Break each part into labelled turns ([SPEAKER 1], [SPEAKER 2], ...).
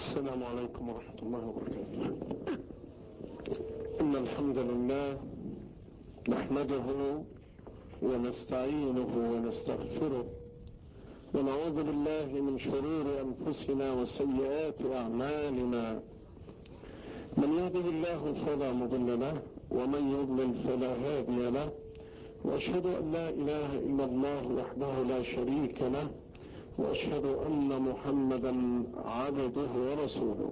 [SPEAKER 1] السلام عليكم ورحمة الله وبركاته إن الحمد لله نحمده ونستعينه ونستغفره ونعوذ بالله من شرور أنفسنا وسيئات أعمالنا من يهده الله فلا مضل له ومن يضلل فلا هادي له وأشهد أن لا إله إلا الله وحده لا شريك له وأشهد أن محمدا عبده ورسوله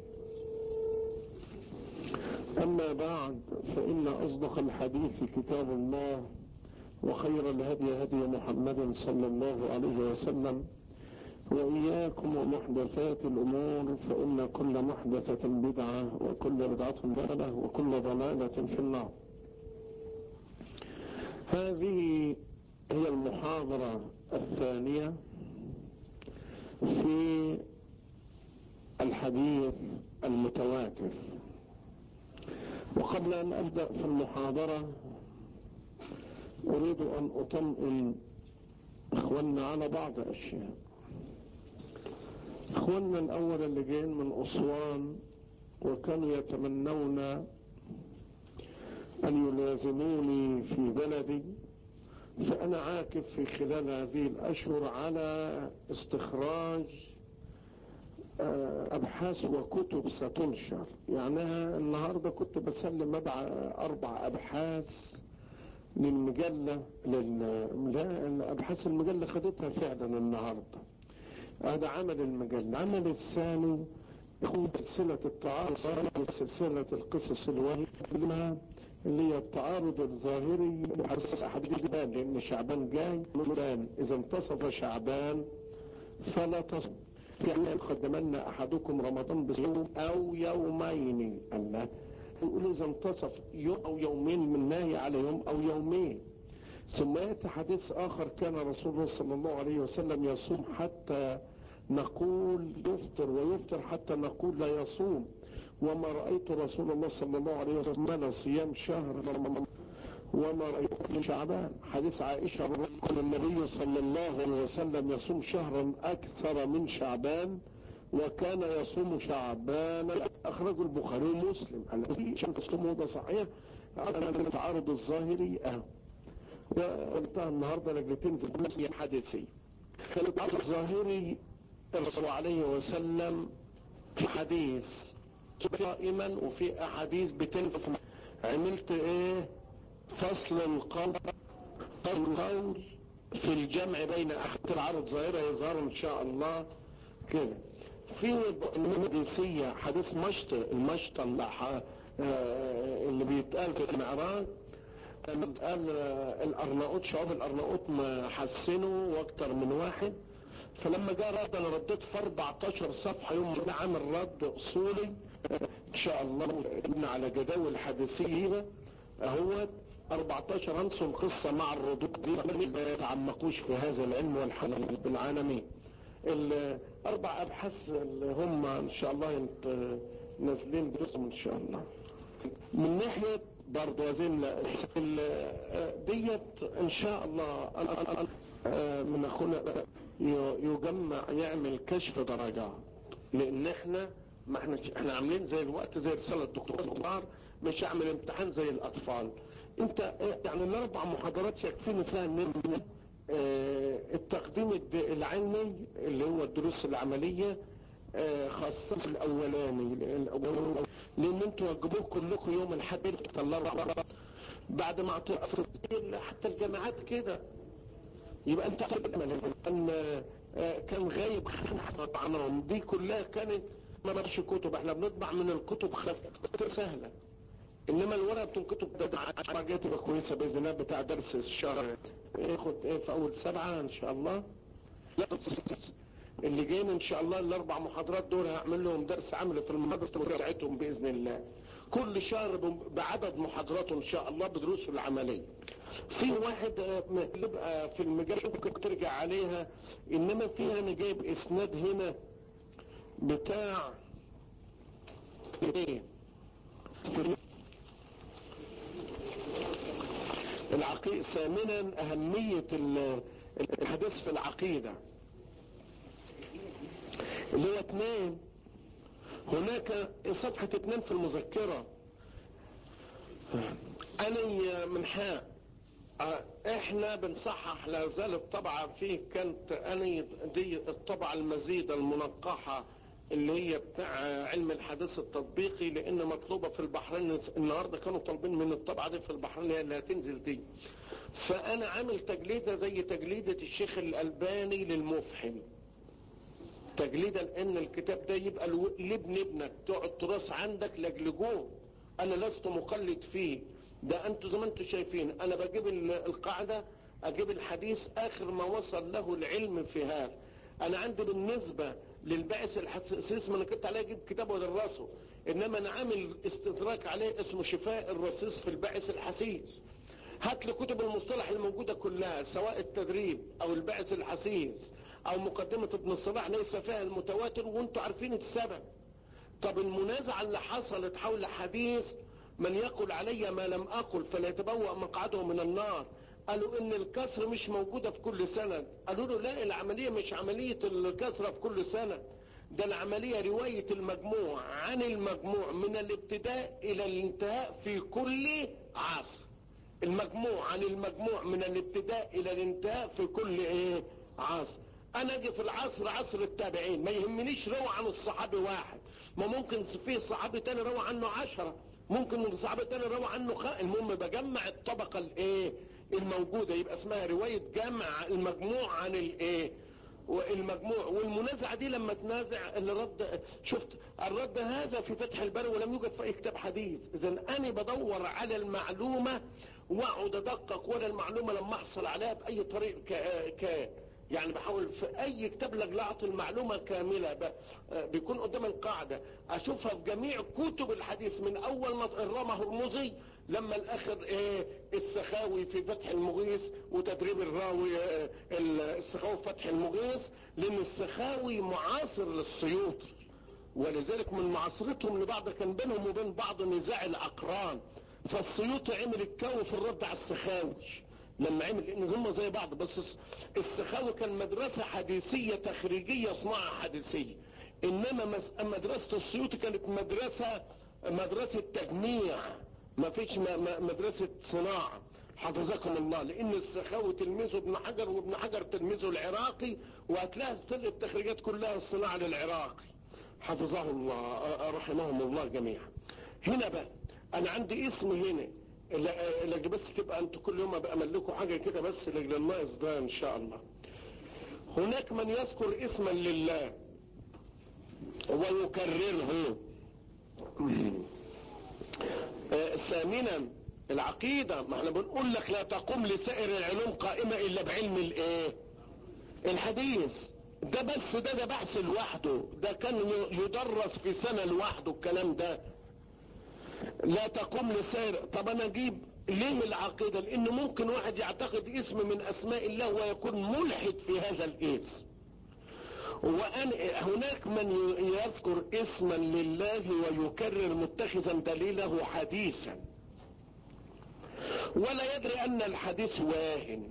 [SPEAKER 1] أما بعد فإن أصدق الحديث كتاب الله وخير الهدي هدي محمد صلى الله عليه وسلم وإياكم ومحدثات الأمور فإن كل محدثة بدعة وكل بدعة ضلالة وكل ضلالة في النار هذه هي المحاضرة الثانية في الحديث المتواتر وقبل أن أبدأ في المحاضرة أريد أن أطمئن إخواننا على بعض أشياء إخواننا الأول اللي جايين من أسوان وكانوا يتمنون أن يلازموني في بلدي فأنا عاكف في خلال هذه الأشهر على استخراج أبحاث وكتب ستنشر يعني النهاردة كنت بسلم أربع أبحاث للمجلة لل... أبحاث المجلة خدتها فعلا النهاردة هذا عمل المجلة العمل الثاني سلسلة التعارض سلسلة القصص الوهمية اللي هي التعارض الظاهري حديثان لان شعبان جاي الان اذا انتصف شعبان فلا تصف يعني قدمنا احدكم رمضان بيوم او يومين الله يقول اذا انتصف يوم او يومين من ناهي على يوم او يومين ثم ياتي حديث اخر كان رسول الله صلى الله عليه وسلم يصوم حتى نقول يفطر ويفطر حتى نقول لا يصوم وما رأيت رسول الله صلى الله عليه وسلم صيام شهر وما رأيت شعبان حديث عائشة كان النبي صلى الله عليه وسلم يصوم شهرا أكثر من شعبان وكان يصوم شعبان أخرجه البخاري ومسلم الذي عشان تصومه ده صحيح على التعارض الظاهري أهو وانتهى النهارده لجلتين في حديثي كان التعارض الظاهري الرسول عليه وسلم في حديث قائما وفي احاديث بتنفع عملت ايه فصل القول القول في الجمع بين احاديث العرض ظاهره يظهر ان شاء الله كده في الحديثية حديث مشط المشط اللي, اللي بيتقال في المعراج قال الارناؤوط شعوب الارناؤوط حسنوا واكتر من واحد فلما جاء رد انا رديت في 14 صفحة يوم ما عامل رد اصولي ان شاء الله على جداول حديثية اهوت 14 انسوا القصة مع الردود دي ما يتعمقوش في هذا العلم والحديث بالعالمين الاربع ابحاث اللي هم ان شاء الله نازلين باسم ان شاء الله من ناحية برضو هذه ديت ان شاء الله من اخونا يجمع يعمل كشف درجات لان احنا ما احنا احنا عاملين زي الوقت زي رسالة الدكتور الكبار مش هعمل امتحان زي الاطفال انت يعني الاربع محاضرات يكفيني فيها ان اه التقديم العلمي اللي هو الدروس العملية اه خاصة الاولاني لان انتوا واجبوه كلكم يوم الحد الاربع بعد ما حتى الجامعات كده يبقى انت ان كان غايب عنهم دي كلها كانت ما ماشي كتب احنا بنطبع من الكتب خفيفه سهله انما الورقه بتاع الكتب ده حاجات تبقى كويسه باذن الله بتاع درس الشهر ياخد ايه في اول سبعه ان شاء الله لا اللي جايين ان شاء الله الاربع محاضرات دول هعمل لهم درس عملي في المدرسه بتاعتهم باذن الله كل شهر بعدد محاضراته ان شاء الله بدروسه العمليه في واحد يبقى في المجال ممكن ترجع عليها انما في انا جايب اسناد هنا بتاع ايه العقيدة ثامنا اهمية الحديث في العقيدة اللي هو اثنين هناك صفحة اثنين في المذكرة أنا من حاء احنا بنصحح لا زالت طبعا فيه كانت أنا دي الطبعة المزيدة المنقحة اللي هي بتاع علم الحديث التطبيقي لان مطلوبة في البحرين النهاردة كانوا طالبين من الطبعة دي في البحرين اللي هتنزل دي فانا عامل تجليدة زي تجليدة الشيخ الالباني للمفحم تجليدا ان الكتاب ده يبقى لابن ابنك تقعد تراث عندك لاجل انا لست مقلد فيه ده انتوا زي ما انتوا شايفين انا بجيب القاعدة اجيب الحديث اخر ما وصل له العلم في هذا انا عندي بالنسبة للبعث الحسيس ما انا كنت عليه اجيب كتاب ودرسه انما انا عامل استدراك عليه اسمه شفاء الرصيص في البعث الحسيس هات لي كتب المصطلح الموجودة كلها سواء التدريب او البعث الحسيس او مقدمة ابن الصلاح ليس فيها المتواتر وانتوا عارفين السبب طب المنازعة اللي حصلت حول حديث من يقول علي ما لم اقل فلا يتبوأ مقعده من النار قالوا ان الكسر مش موجودة في كل سنة قالوا له لا العملية مش عملية الكسرة في كل سنة ده العملية رواية المجموع عن المجموع من الابتداء الى الانتهاء في كل عصر المجموع عن المجموع من الابتداء الى الانتهاء في كل ايه عصر انا اجي في العصر عصر التابعين ما يهمنيش روى عن الصحابي واحد ما ممكن في صحابي تاني روى عنه عشرة ممكن من صحابي تاني روى عنه خ... المهم بجمع الطبقة الايه الموجودة يبقى اسمها رواية جمع المجموع عن الايه والمجموع والمنازعة دي لما تنازع اللي رد شفت الرد هذا في فتح البر ولم يوجد في اي كتاب حديث اذا انا بدور على المعلومة واقعد ادقق ولا المعلومة لما احصل عليها باي طريق كان يعني بحاول في اي كتاب لك اعطي المعلومة كاملة بيكون قدام القاعدة اشوفها في جميع كتب الحديث من اول ما الرمى هرمزي لما الاخر ايه السخاوي في فتح المغيث وتدريب الراوي اه السخاوي في فتح المغيث لان السخاوي معاصر للسيوطي ولذلك من معاصرتهم لبعض كان بينهم وبين بعض نزاع الاقران فالسيوطي عمل الكو في الرد على السخاوي لما عمل ان هم زي بعض بس السخاوي كان مدرسة حديثية تخريجية صناعة حديثية انما مدرسة السيوطي كانت مدرسة مدرسة تجميع ما فيش مدرسة صناعة حفظكم الله لان السخاوي تلميذه ابن حجر وابن حجر تلميذه العراقي وهتلاقي كل التخريجات كلها الصناعة للعراقي حفظه الله رحمهم الله جميعا هنا بقى انا عندي اسم هنا اللي بس تبقى انتوا كل يوم بأمل لكم حاجة كده بس لجل الناقص ده ان شاء الله هناك من يذكر اسما لله ويكرره ثامنا العقيدة ما احنا بنقول لك لا تقوم لسائر العلوم قائمة الا بعلم الايه الحديث ده بس ده ده بحث لوحده ده كان يدرس في سنة لوحده الكلام ده لا تقوم لسائر طب انا اجيب ليه العقيدة لان ممكن واحد يعتقد اسم من اسماء الله ويكون ملحد في هذا الاسم وأن هناك من يذكر اسما لله ويكرر متخذا دليله حديثا ولا يدري ان الحديث واهن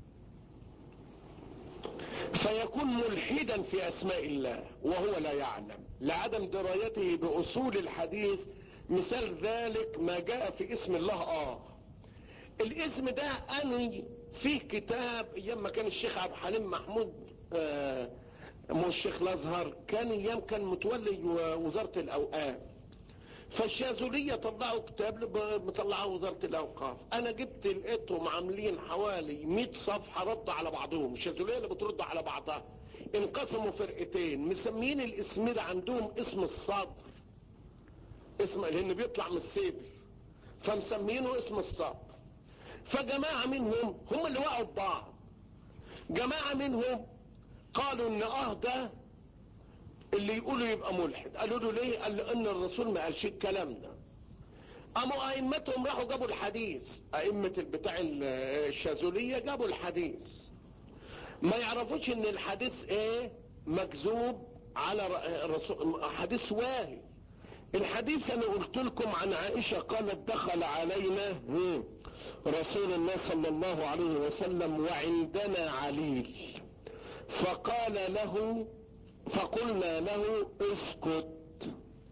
[SPEAKER 1] فيكون ملحدا في اسماء الله وهو لا يعلم لعدم درايته باصول الحديث مثال ذلك ما جاء في اسم الله اه الاسم ده اني في كتاب ايام ما كان الشيخ عبد الحليم محمود آه مو الشيخ الازهر كان ايام كان متولي وزارة الاوقاف فالشاذلية طلعوا كتاب مطلعوا وزارة الاوقاف انا جبت لقيتهم عاملين حوالي 100 صفحة رد على بعضهم الشاذلية اللي بترد على بعضها انقسموا فرقتين مسمين الاسم ده عندهم اسم الصدر اسم لان بيطلع من السيبر فمسمينه اسم الصدر فجماعة منهم هم اللي وقعوا ببعض جماعة منهم قالوا ان اه ده اللي يقولوا يبقى ملحد قالوا له ليه قال له ان الرسول ما قالش الكلام ده قاموا ائمتهم راحوا جابوا الحديث ائمة بتاع الشاذلية جابوا الحديث ما يعرفوش ان الحديث ايه مكذوب على رسول حديث واهي الحديث انا قلت لكم عن عائشة قالت دخل علينا رسول الله صلى الله عليه وسلم وعندنا عليل فقال له فقلنا له اسكت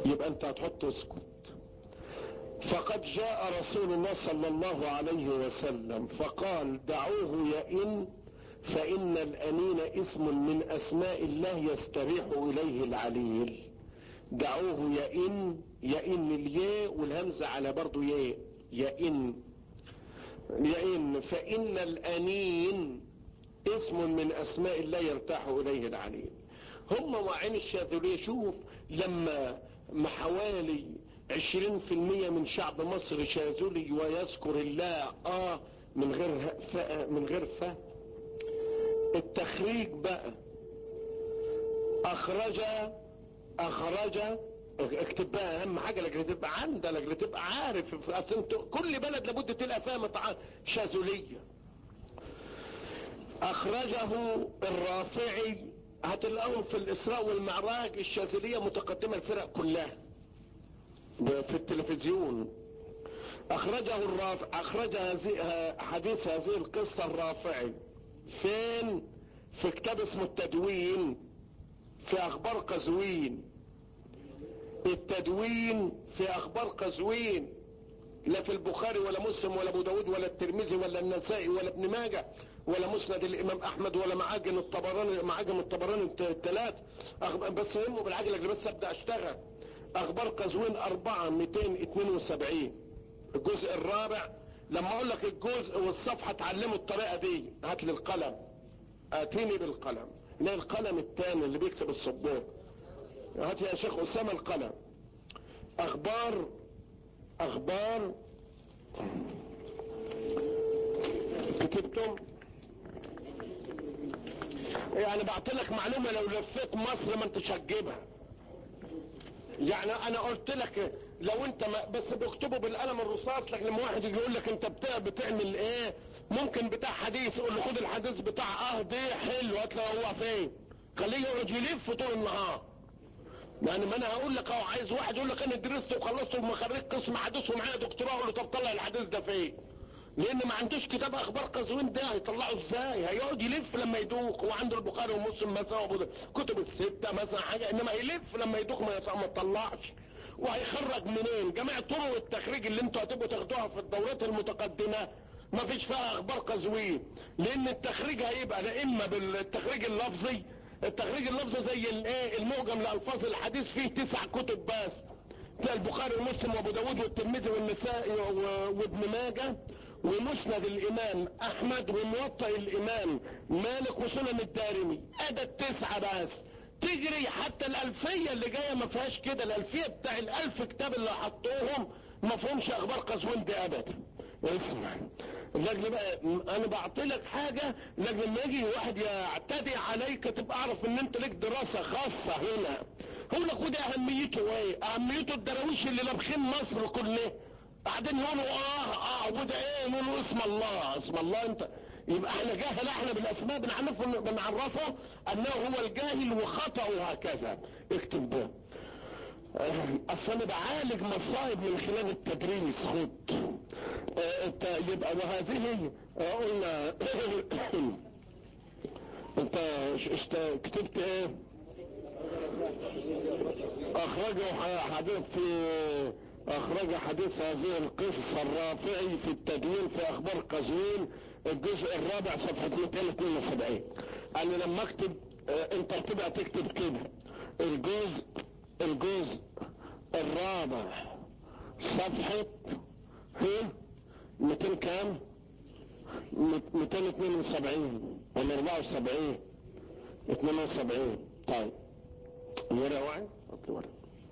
[SPEAKER 1] يبقى انت هتحط اسكت فقد جاء رسول الله صلى الله عليه وسلم فقال دعوه يئن فإن الأنين اسم من أسماء الله يستريح إليه العليل دعوه يئن يئن الياء والهمزة على برضو ياء يئن يئن فإن الأنين اسم من أسماء الله يرتاح إليه العليل هم وعين الشاذلية شوف لما حوالي عشرين في المية من شعب مصر شاذلي ويذكر الله اه من غير ف من غير ف التخريج بقى اخرج اخرج اكتب بقى اهم حاجه لك تبقى عندك لك تبقى عارف اصل انت كل بلد لابد تلقى فيها مطعم شاذليه اخرجه الرافعي هتلاقوهم في الاسراء والمعراج الشاذليه متقدمه الفرق كلها في التلفزيون اخرجه الرافع اخرج هذه حديث هذه القصة الرافعي فين في كتاب اسمه التدوين في اخبار قزوين التدوين في اخبار قزوين لا في البخاري ولا مسلم ولا ابو داود ولا الترمذي ولا النسائي ولا ابن ماجه ولا مسند الامام احمد ولا معاجم الطبراني معاجم الطبراني الثلاث بس يهمه بالعجله بس ابدا اشتغل اخبار قزوين اربعة ميتين اتنين وسبعين الجزء الرابع لما اقول لك الجزء والصفحة تعلموا الطريقة دي هات لي القلم اتيني بالقلم لا القلم التاني اللي بيكتب السبوط هات يا شيخ اسامة القلم اخبار اخبار كتبتم يعني بعطلك معلومة لو لفيت مصر ما انتش هتجيبها يعني انا قلت لك لو انت ما بس بيكتبوا بالقلم الرصاص لكن لما واحد يجي يقول لك انت بتاع بتعمل ايه ممكن بتاع حديث يقول له خد الحديث بتاع اه دي حلو هتلاقي هو فين خليه يقعد يلف طول النهار يعني ما انا هقول لك اهو عايز واحد يقول لك انا درست وخلصت وخريج قسم حديث ومعايا دكتوراه اقول له طب طلع الحديث ده فين لان ما عندوش كتاب اخبار قزوين ده هيطلعه ازاي هيقعد يلف لما يدوق وعنده البخاري ومسلم مثلا كتب الستة مثلا حاجة انما يلف لما يدوق ما يطلعش وهيخرج منين جميع طرق التخريج اللي انتوا هتبقوا تاخدوها في الدورات المتقدمة ما فيش فيها اخبار قزوين لان التخريج هيبقى لا اما بالتخريج اللفظي التخريج اللفظي زي الايه المعجم لالفاظ الحديث فيه تسع كتب بس تلاقي البخاري ومسلم وابو داود والترمذي والنسائي وابن ماجه ومسند الامام احمد وموطأ الامام مالك وسنن الدارمي ادى التسعة بس تجري حتى الالفية اللي جاية ما فيهاش كده الالفية بتاع الالف كتاب اللي حطوهم ما فيهمش اخبار قزوين دي ابدا اسمع لاجل بقى انا بعطيلك حاجة لاجل لما يجي واحد يعتدي عليك تبقى اعرف ان انت لك دراسة خاصة هنا هو لك وده اهميته ايه اهميته الدراويش اللي لابخين مصر كلها بعدين يقولوا اه اه وده ايه يقولوا اسم الله اسم الله انت يبقى احنا جاهل احنا بالاسماء بنعرفه بنعرفه انه هو الجاهل وخطأه هكذا اكتب ده اصل انا بعالج مصائب من خلال التدريس خد اه يبقى وهذه اه قلنا انت كتبت ايه اخرجوا حديث في اخرج حديث هذه القصة الرافعي في التدوين في اخبار قزوين الجزء الرابع صفحة 272 انا لما اكتب اه انت بتبقى تكتب كده الجزء الجزء الرابع صفحة هي 200 كام 272 ولا 74 72 طيب الورقة واعي ورقة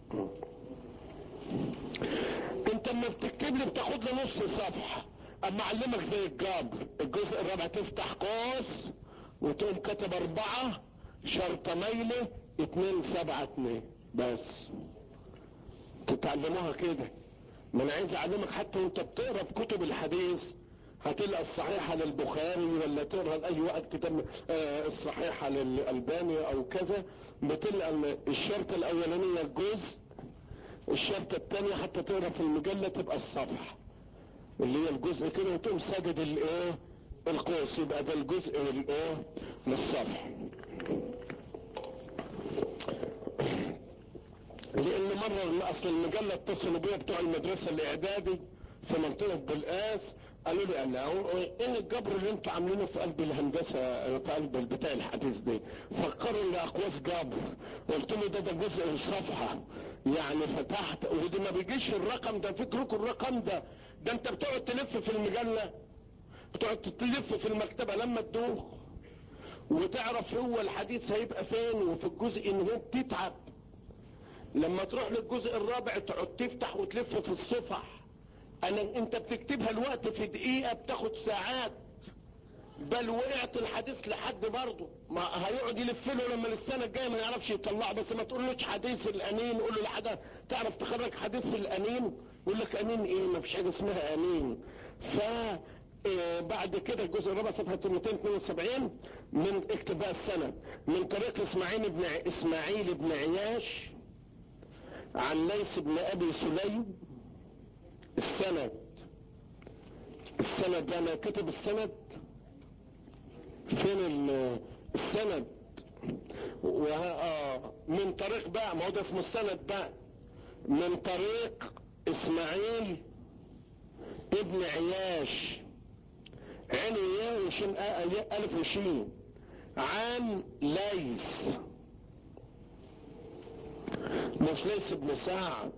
[SPEAKER 1] انت اما بتكتب لي بتاخد لي نص صفحة اما اعلمك زي الجبر الجزء الرابع تفتح قوس وتقوم كاتب اربعة شرطة ميلة اتنين سبعة اتنين بس تتعلموها كده ما انا عايز اعلمك حتى وانت بتقرا في كتب الحديث هتلقى الصحيحة للبخاري ولا تقرا لاي وقت كتاب آه الصحيحة للالباني او كذا بتلقى الشرطة الاولانية الجزء الشرطة الثانية حتى تقرا في المجلة تبقى الصفحة اللي هي الجزء كده وتقوم ساجد الايه القوس يبقى ده الجزء الايه للصفحة لان مرة اصل المجلة اتصلوا بيا بتوع المدرسة الاعدادي في منطقة بالقاس قالوا لي انا ايه الجبر اللي انتوا عاملينه في قلب الهندسة في قلب البتاع الحديث دي فكروا ان اقواس جبر قلت له ده ده جزء من صفحة يعني فتحت ودي ما بيجيش الرقم ده فكركم الرقم ده ده انت بتقعد تلف في المجلة بتقعد تلف في المكتبة لما تدوخ وتعرف هو الحديث هيبقى فين وفي الجزء ان هو بتتعب لما تروح للجزء الرابع تقعد تفتح وتلف في الصفح انا انت بتكتبها الوقت في دقيقة بتاخد ساعات بل وقعت الحديث لحد برضه ما هيقعد يلف له لما السنه الجايه ما يعرفش يطلعه بس ما تقولوش حديث الانين قول له لحد تعرف تخرج حديث الانين يقول لك انين ايه ما فيش حاجه اسمها انين ف إيه بعد كده الجزء الرابع صفحه 272 من اكتب بقى السنه من طريق اسماعيل بن اسماعيل بن عياش عن ليس بن ابي سليم السند السند انا كتب السند فين السند وها من طريق بقى ما هو ده اسمه السند بقى من طريق اسماعيل ابن عياش عين ياء وشين الف وشين عن ليس مش ليس ابن سعد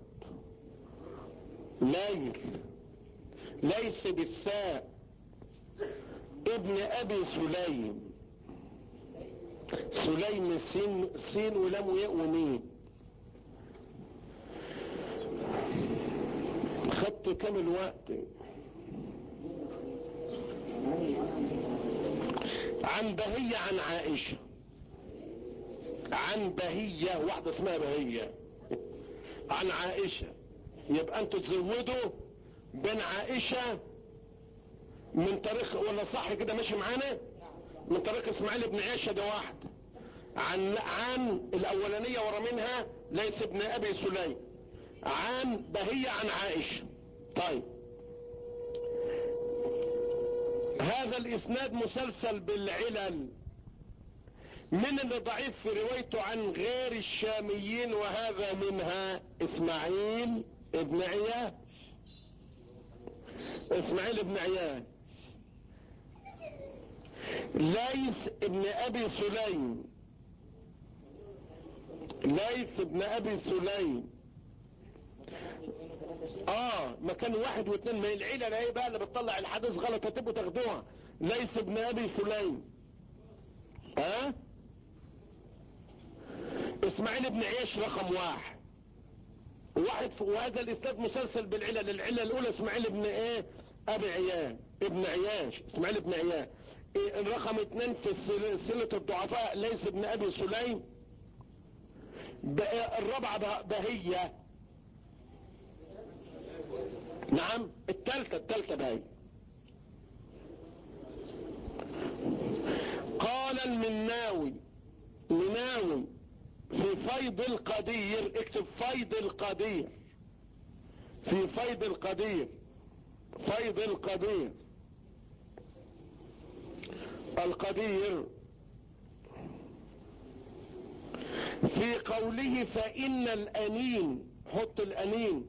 [SPEAKER 1] ليث ليس بالساء ابن ابي سليم سليم سين سين ولم وياء ومين خدت كام الوقت عن بهية عن عائشة عن بهية واحدة اسمها بهية عن عائشة يبقى انتوا تزودوا بين عائشة من طريق ولا صح كده ماشي معانا من طريق اسماعيل بن عائشة ده واحد عن عن الاولانية ورا منها ليس ابن ابي سليم عن بهية عن عائشة طيب هذا الاسناد مسلسل بالعلل من اللي ضعيف في روايته عن غير الشاميين وهذا منها اسماعيل ابن عياش اسماعيل ابن عياش ليس ابن ابي سليم ليس ابن ابي سليم اه مكان واحد واثنين ما العيلة ايه بقى اللي بتطلع الحديث غلط هتبقوا تاخدوها ليس ابن ابي سليم ها آه؟ اسماعيل ابن عياش رقم واحد واحد وهذا الاسناد مسلسل بالعلل العلة الاولى اسماعيل ابن ايه ابي عيان ابن عياش اسماعيل ابن عيان إيه الرقم اثنين في سلة الضعفاء ليس ابن ابي سليم الرابعة بهية نعم التالتة التالتة بهية قال المناوي مناوي في فيض القدير اكتب فيض القدير في فيض القدير فيض القدير القدير في قوله فإن الأنين حط الأنين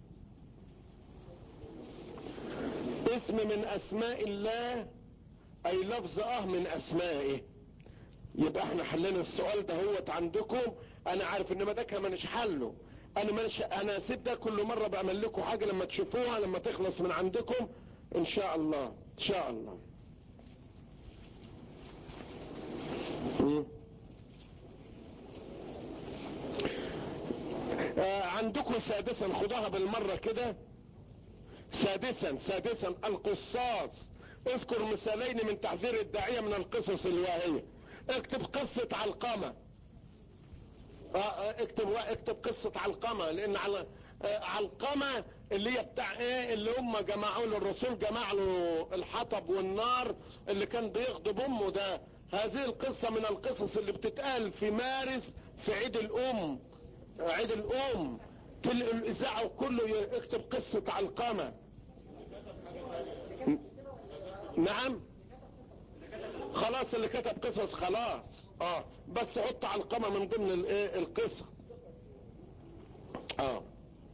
[SPEAKER 1] اسم من أسماء الله أي لفظ أه من أسمائه يبقى احنا حلينا السؤال ده هوت عندكم انا عارف ان ما ده مانيش حله انا مانيش انا سيب ده كل مره بعمل لكم حاجه لما تشوفوها لما تخلص من عندكم ان شاء الله ان شاء الله آه عندكم سادسا خدوها بالمره كده سادسا سادسا القصاص اذكر مثالين من تحذير الداعيه من القصص الواهيه اكتب قصة علقمة اه اكتب اكتب قصة علقمة لان على علقمة اللي هي بتاع ايه اللي هم جمعوا له الرسول جمع له الحطب والنار اللي كان بيغضب امه ده هذه القصة من القصص اللي بتتقال في مارس في عيد الام عيد الام كل الاذاعة كله اكتب قصة علقمة نعم خلاص اللي كتب قصص خلاص اه بس حط علقمة من ضمن الايه القصة اه,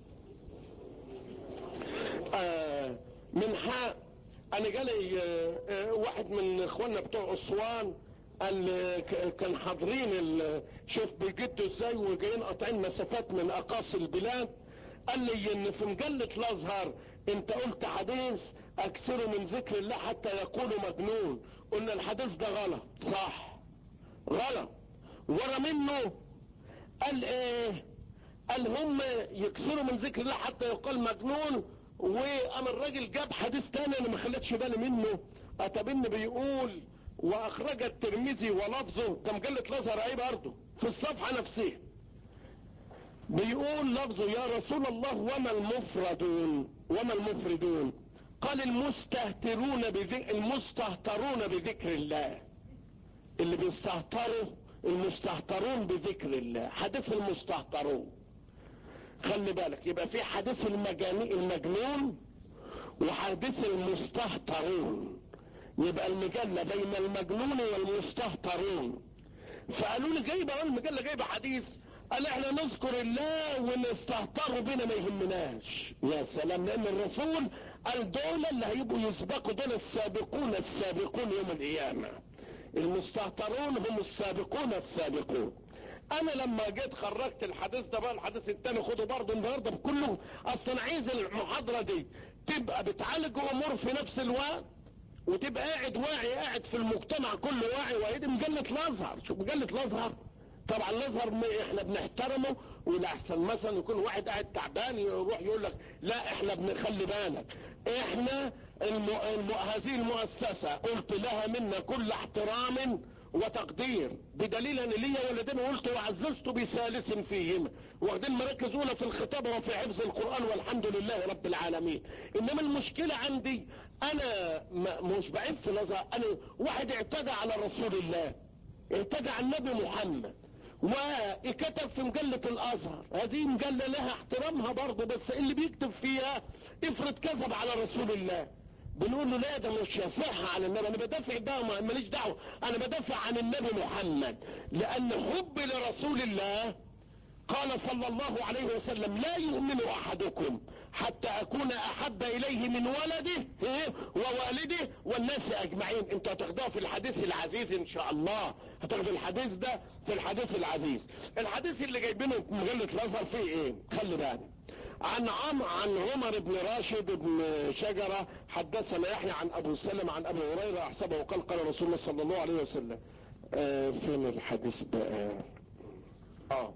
[SPEAKER 1] آه من حق انا جالي آه آه واحد من اخواننا بتوع اسوان قال كان حاضرين شوف بيجدوا ازاي وجايين قاطعين مسافات من اقاصي البلاد قال لي ان في مجلة الازهر انت قلت حديث اكثروا من ذكر الله حتى يقولوا مجنون قلنا الحديث ده غلط صح غلط ورا منه قال ايه قال هم يكسروا من ذكر الله حتى يقال مجنون وقام الراجل جاب حديث تاني انا ما خليتش بالي منه اتبن بيقول واخرج الترمذي ولفظه ده مجلة الازهر ايه برضه في الصفحة نفسها بيقول لفظه يا رسول الله وما المفردون وما المفردون قال المستهترون بذكر المستهترون بذكر الله اللي بيستهتروا المستهترون بذكر الله حديث المستهترون خلي بالك يبقى في حديث المجاني المجنون وحديث المستهترون يبقى المجلة بين المجنون والمستهترون فقالوا لي جايبه المجلة جايبه حديث قال احنا نذكر الله ونستهتروا بنا ما يهمناش يا سلام لان الرسول قال دول اللي هيبقوا يسبقوا دول السابقون السابقون يوم القيامة المستهترون هم السابقون السابقون انا لما جيت خرجت الحديث ده بقى الحديث التاني خده برضه النهارده بكله اصل انا عايز المحاضرة دي تبقى بتعالج امور في نفس الوقت وتبقى قاعد واعي قاعد في المجتمع كله واعي وهي دي مجلة الازهر شوف مجلة الازهر طبعا الازهر احنا بنحترمه والاحسن مثلا يكون واحد قاعد تعبان يروح يقول لك لا احنا بنخلي بالك احنا الم... الم... هذه المؤسسة قلت لها منا كل احترام وتقدير بدليل ان ليا ولدين قلت وعززت بثالث فيهما واخدين مراكز اولى في الخطابة وفي حفظ القرآن والحمد لله رب العالمين انما المشكلة عندي انا مش بعيب في نظر انا واحد اعتدى على رسول الله اعتدى على النبي محمد وكتب في مجلة الازهر هذه مجلة لها احترامها برضه بس اللي بيكتب فيها افرض كذب على رسول الله بنقول له لا ده مش يصح عن النبي انا بدافع ده ماليش دعوه انا بدافع عن النبي محمد لان حب لرسول الله قال صلى الله عليه وسلم لا يؤمن احدكم حتى اكون احب اليه من ولده ووالده والناس اجمعين انت هتاخدها في الحديث العزيز ان شاء الله هتاخد الحديث ده في الحديث العزيز الحديث اللي جايبينه في مجلة الازهر فيه ايه خلي بالك عن عم عن عمر بن راشد بن شجرة حدثنا يحيى عن ابو سلم عن ابي هريرة احسبه قال قال رسول الله صلى الله عليه وسلم آه فين الحديث بقى اه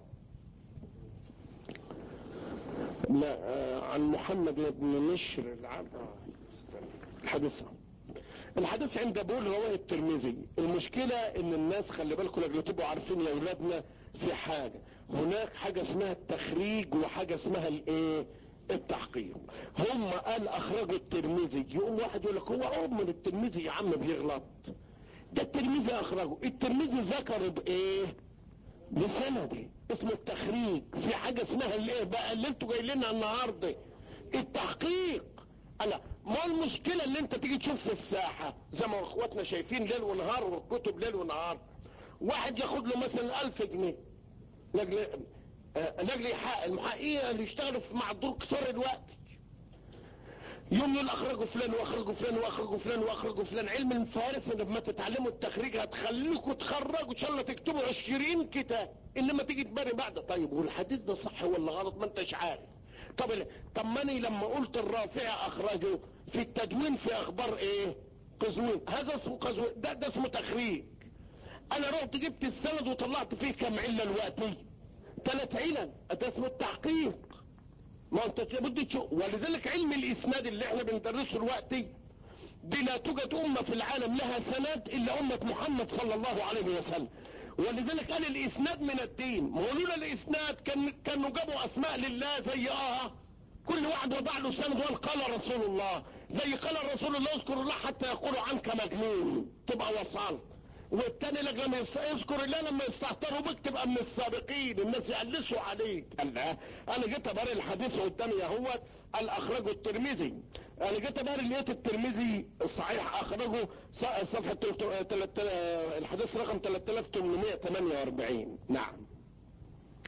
[SPEAKER 1] لا آه عن محمد بن نشر العبد الحديث الحديث عند بول رواه الترمذي المشكلة ان الناس خلي بالكم لو تبقوا عارفين يا اولادنا في حاجة هناك حاجة اسمها التخريج وحاجة اسمها الايه التحقيق هم قال اخرجوا الترمذي يقوم واحد يقول لك هو ام من الترمذي يا عم بيغلط ده الترمذي اخرجه الترمذي ذكر بايه بسندي اسمه التخريج في حاجة اسمها الايه بقى اللي انتوا جاي لنا النهارده التحقيق انا ما المشكلة ان انت تيجي تشوف في الساحة زي ما اخواتنا شايفين ليل ونهار والكتب ليل ونهار واحد ياخد له مثلا الف جنيه لاجل لاجل يحقق المحققين اللي يشتغلوا مع الدور كتار الوقت يوم يقول اخرجوا فلان واخرجوا فلان واخرجوا فلان واخرجوا فلان علم الفارس ان لما تتعلموا التخريج هتخليكم تخرجوا ان شاء الله تكتبوا 20 كتاب انما تيجي تبري بعد طيب والحديث ده صح ولا غلط ما انتش عارف طب طب ماني لما قلت الرافع اخرجه في التدوين في اخبار ايه قزوين هذا اسمه قزوين ده, ده اسمه تخريج انا رحت جبت السند وطلعت فيه كم علة الوقتي ثلاث علل ده اسمه التحقيق ما انت لابد تشوف ولذلك علم الاسناد اللي احنا بندرسه الوقتي دي لا توجد امة في العالم لها سند الا امة محمد صلى الله عليه وسلم ولذلك قال الاسناد من الدين ما هو لولا الاسناد كان كانوا جابوا اسماء لله زي اه كل واحد وضع له سند وقال قال رسول الله زي قال رسول الله اذكر الله حتى يقولوا عنك مجنون تبقى وصلت والتاني لك لما يذكر الله لما يستهتروا بك تبقى من السابقين الناس يقلسوا عليك قال لا انا جيت اباري الحديث قدامي اهوت قال اخرجه الترمذي انا جيت اباري لقيت الترمذي الصحيح اخرجه صفحه الحديث رقم 3848 نعم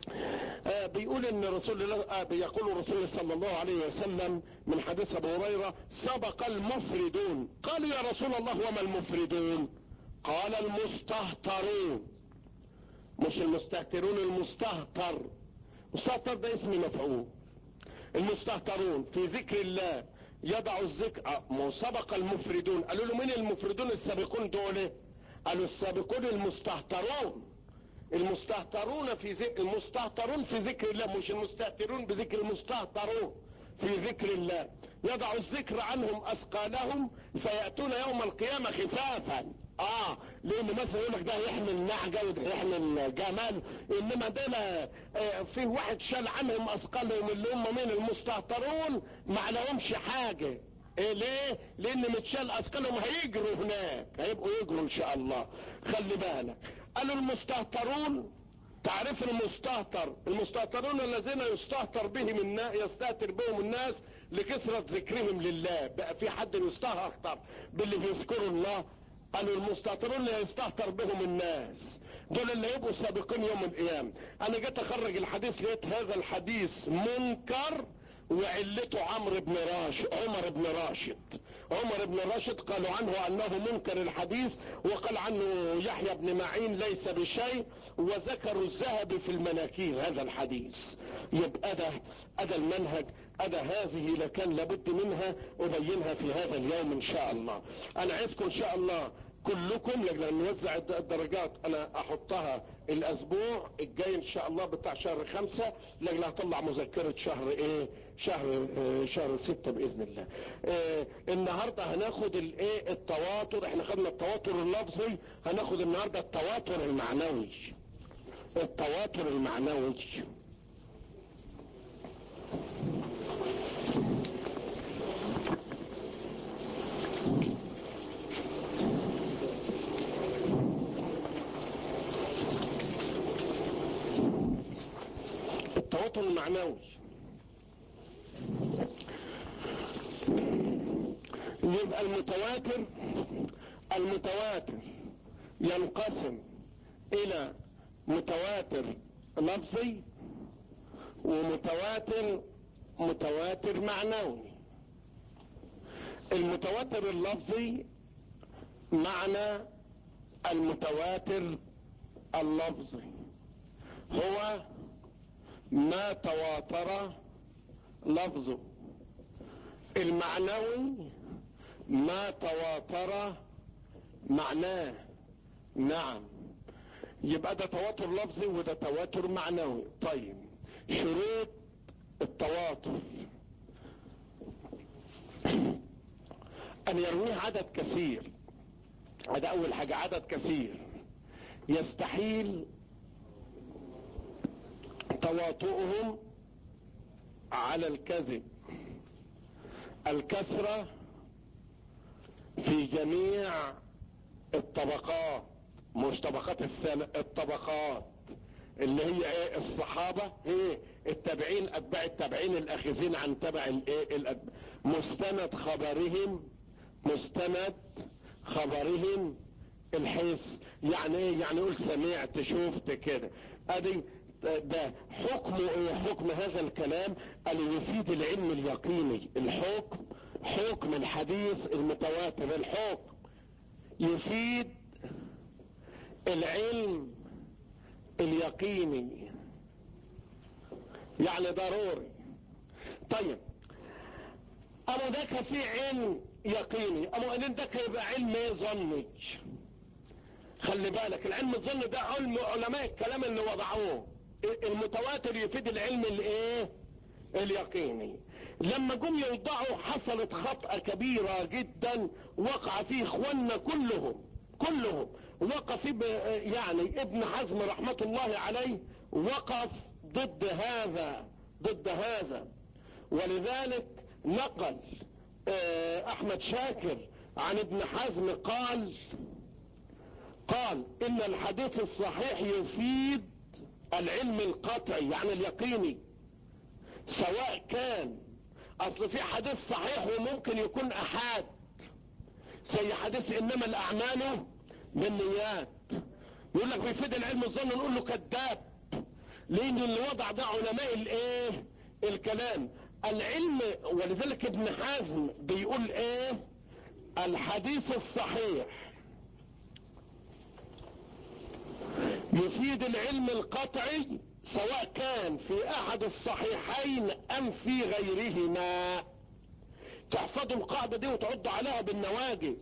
[SPEAKER 1] آه بيقول ان رسول الله آه بيقول رسول الله صلى الله عليه وسلم من حديث ابو هريره سبق المفردون قالوا يا رسول الله وما المفردون قال المستهترون مش المستهترون المستهتر المستهتر ده اسم مفعول المستهترون في ذكر الله يضع الذكر ما سبق المفردون قالوا له مين المفردون السابقون دول قالوا السابقون المستهترون المستهترون في ذكر المستهترون في ذكر الله مش المستهترون بذكر المستهترون في ذكر الله يضع الذكر عنهم اثقالهم فياتون يوم القيامه خفافا اه لان مثلا يقول لك ده يحمل نعجه وده يحمل جمال انما دول آه في واحد شال عنهم اثقالهم اللي هم مين المستهترون ما عليهمش حاجه إيه ليه لان متشال اثقالهم هيجروا هناك هيبقوا يجروا ان شاء الله خلي بالك قالوا المستهترون تعرف المستهتر المستهترون الذين يستهتر بهم الناس يستهتر بهم الناس لكثرة ذكرهم لله بقى في حد يستهتر باللي بيذكروا الله قالوا المستهترون اللي يستهتر بهم الناس دول اللي يبقوا سابقين يوم القيامة انا جيت اخرج الحديث لقيت هذا الحديث منكر وعلته عمرو بن راشد عمر بن راشد عمر بن راشد قالوا عنه انه منكر الحديث وقال عنه يحيى بن معين ليس بشيء وذكروا الذهب في المناكير هذا الحديث يبقى ده أدى المنهج أدى هذه لكان لابد منها أبينها في هذا اليوم إن شاء الله أنا عايزكم إن شاء الله كلكم لأن نوزع الدرجات أنا أحطها الأسبوع الجاي إن شاء الله بتاع شهر خمسة لأجل هطلع مذكرة شهر إيه شهر آه شهر ستة بإذن الله آه النهاردة هناخد الإيه التواتر إحنا خدنا التواتر اللفظي هناخد النهاردة التواتر المعنوي التواتر المعنوي التواتر المعنوي يبقى المتواتر المتواتر ينقسم الى متواتر لفظي ومتواتر متواتر معنوي المتواتر اللفظي معنى المتواتر اللفظي هو ما تواتر لفظه المعنوي ما تواتر معناه نعم يبقى ده تواتر لفظي وده تواتر معنوي طيب شروط التواتر ان يرويه عدد كثير هذا اول حاجة عدد كثير يستحيل تواطؤهم على الكذب الكثرة في جميع الطبقات مش طبقات السنة الطبقات اللي هي ايه الصحابة ايه التابعين اتباع التابعين الاخذين عن تبع الايه الأتباع. مستند خبرهم مستند خبرهم الحس يعني ايه يعني يقول سمعت شفت كده ادي ده حكم ايه حكم هذا الكلام اللي يفيد العلم اليقيني الحكم حكم الحديث المتواتر الحكم يفيد العلم اليقيني يعني ضروري طيب اما ده في علم يقيني اما ان ده يبقى علم ظني خلي بالك العلم الظني ده علم علماء الكلام اللي وضعوه المتواتر يفيد العلم الايه اليقيني لما جم يوضعوا حصلت خطأة كبيرة جدا وقع فيه اخواننا كلهم كلهم وقف يعني ابن حزم رحمة الله عليه وقف ضد هذا ضد هذا ولذلك نقل احمد شاكر عن ابن حزم قال قال ان الحديث الصحيح يفيد العلم القطعي يعني اليقيني سواء كان اصل في حديث صحيح وممكن يكون احاد زي حديث انما الاعمال بالنيات يقول لك بيفيد العلم الظن نقول له كذاب لان اللي وضع ده علماء الايه الكلام العلم ولذلك ابن حزم بيقول ايه الحديث الصحيح يفيد العلم القطعي سواء كان في احد الصحيحين ام في غيرهما تحفظوا القاعدة دي وتعضوا عليها بالنواجز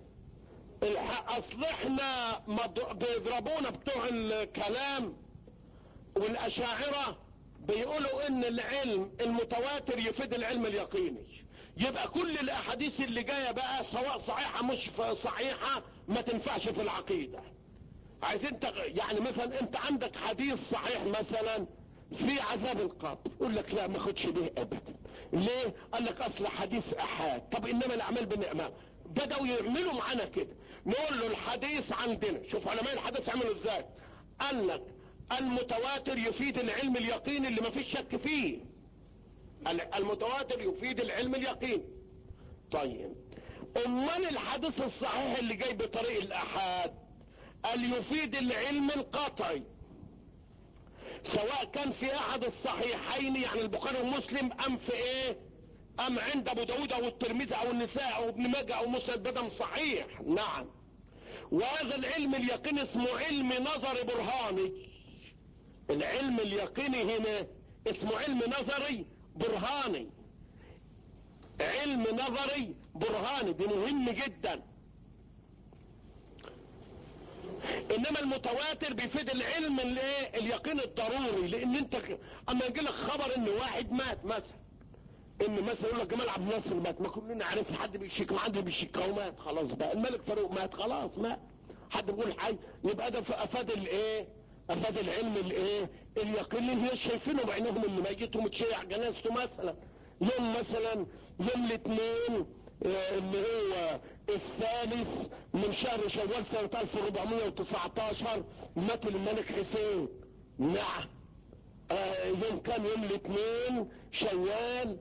[SPEAKER 1] اصل احنا بيضربونا بتوع الكلام والاشاعرة بيقولوا ان العلم المتواتر يفيد العلم اليقيني يبقى كل الاحاديث اللي جاية بقى سواء صحيحة مش صحيحة ما تنفعش في العقيدة عايزين تغ... يعني مثلا انت عندك حديث صحيح مثلا في عذاب القبر يقول لك لا ما خدش به ابدا ليه قال لك اصل حديث احاد طب انما الاعمال بالنعمة بدأوا يعملوا معانا كده نقول له الحديث عندنا شوف علماء الحديث عملوا ازاي قال لك المتواتر يفيد العلم اليقين اللي ما فيش شك فيه المتواتر يفيد العلم اليقين طيب امال الحديث الصحيح اللي جاي بطريق الاحاد قال يفيد العلم القطعي سواء كان في احد الصحيحين يعني البخاري ومسلم ام في ايه ام عند ابو داود او الترمذي او النساء او ابن ماجه او مسند بدم صحيح نعم وهذا العلم اليقيني اسمه علم نظري برهاني العلم اليقيني هنا اسمه علم نظري برهاني علم نظري برهاني دي مهم جدا انما المتواتر بيفيد العلم الايه اليقين الضروري لان انت اما يجي لك خبر ان واحد مات مثلا ان مثلا يقول لك جمال عبد الناصر مات ما كلنا عارف حد بيشيك ما حد بيشيك هو مات خلاص بقى الملك فاروق مات خلاص مات حد بيقول حي يبقى ده افاد الايه افاد العلم الايه اليقين اللي هي شايفينه بعينهم ان ميت ومتشيع جنازته مثلا يوم مثلا يوم الاثنين اللي هو الثالث من شهر شوال سنة 1419 مات الملك حسين نعم آه يوم كان يوم الاثنين شوال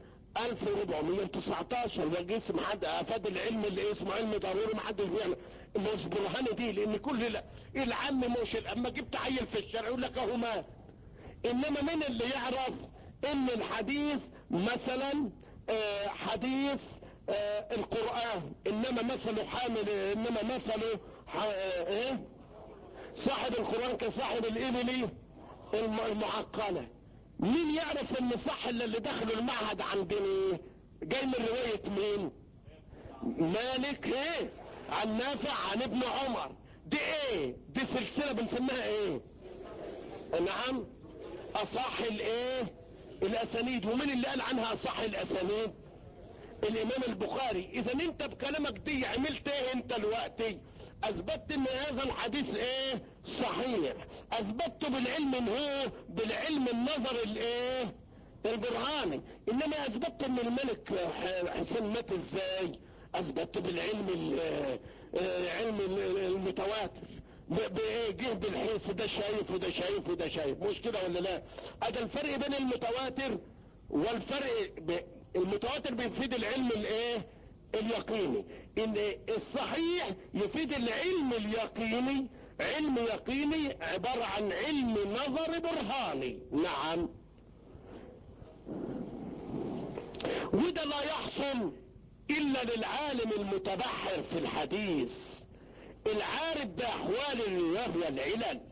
[SPEAKER 1] 1419 ده جسم حد افاد العلم اللي اسمه علم ضروري ما حدش بيعمل مش برهانه دي لان كل لا العم مش اما جبت عيل في الشارع يقول لك اهو مات انما مين اللي يعرف ان الحديث مثلا آه حديث آه القرآن انما مثل حامل انما مثل ايه صاحب القرآن كصاحب الابل المعقلة مين يعرف ان صح اللي دخلوا المعهد عندنا جاي من رواية مين مالك ايه عن نافع عن ابن عمر دي ايه دي سلسلة بنسميها ايه نعم اصح الايه الاسانيد ومين اللي قال عنها اصح الاسانيد الامام البخاري اذا انت بكلامك دي عملت ايه انت دلوقتي اثبتت ان هذا الحديث ايه صحيح اثبته بالعلم ان هو بالعلم النظر الايه البرهاني انما اثبتت ان الملك حسين مات ازاي اثبته بالعلم علم المتواتر جه بالحيث ده شايف وده شايف وده شايف مش كده ولا لا هذا الفرق بين المتواتر والفرق المتواتر بيفيد العلم الايه اليقيني ان الصحيح يفيد العلم اليقيني علم يقيني عبارة عن علم نظر برهاني نعم وده لا يحصل الا للعالم المتبحر في الحديث العارف باحوال الرواه والعلل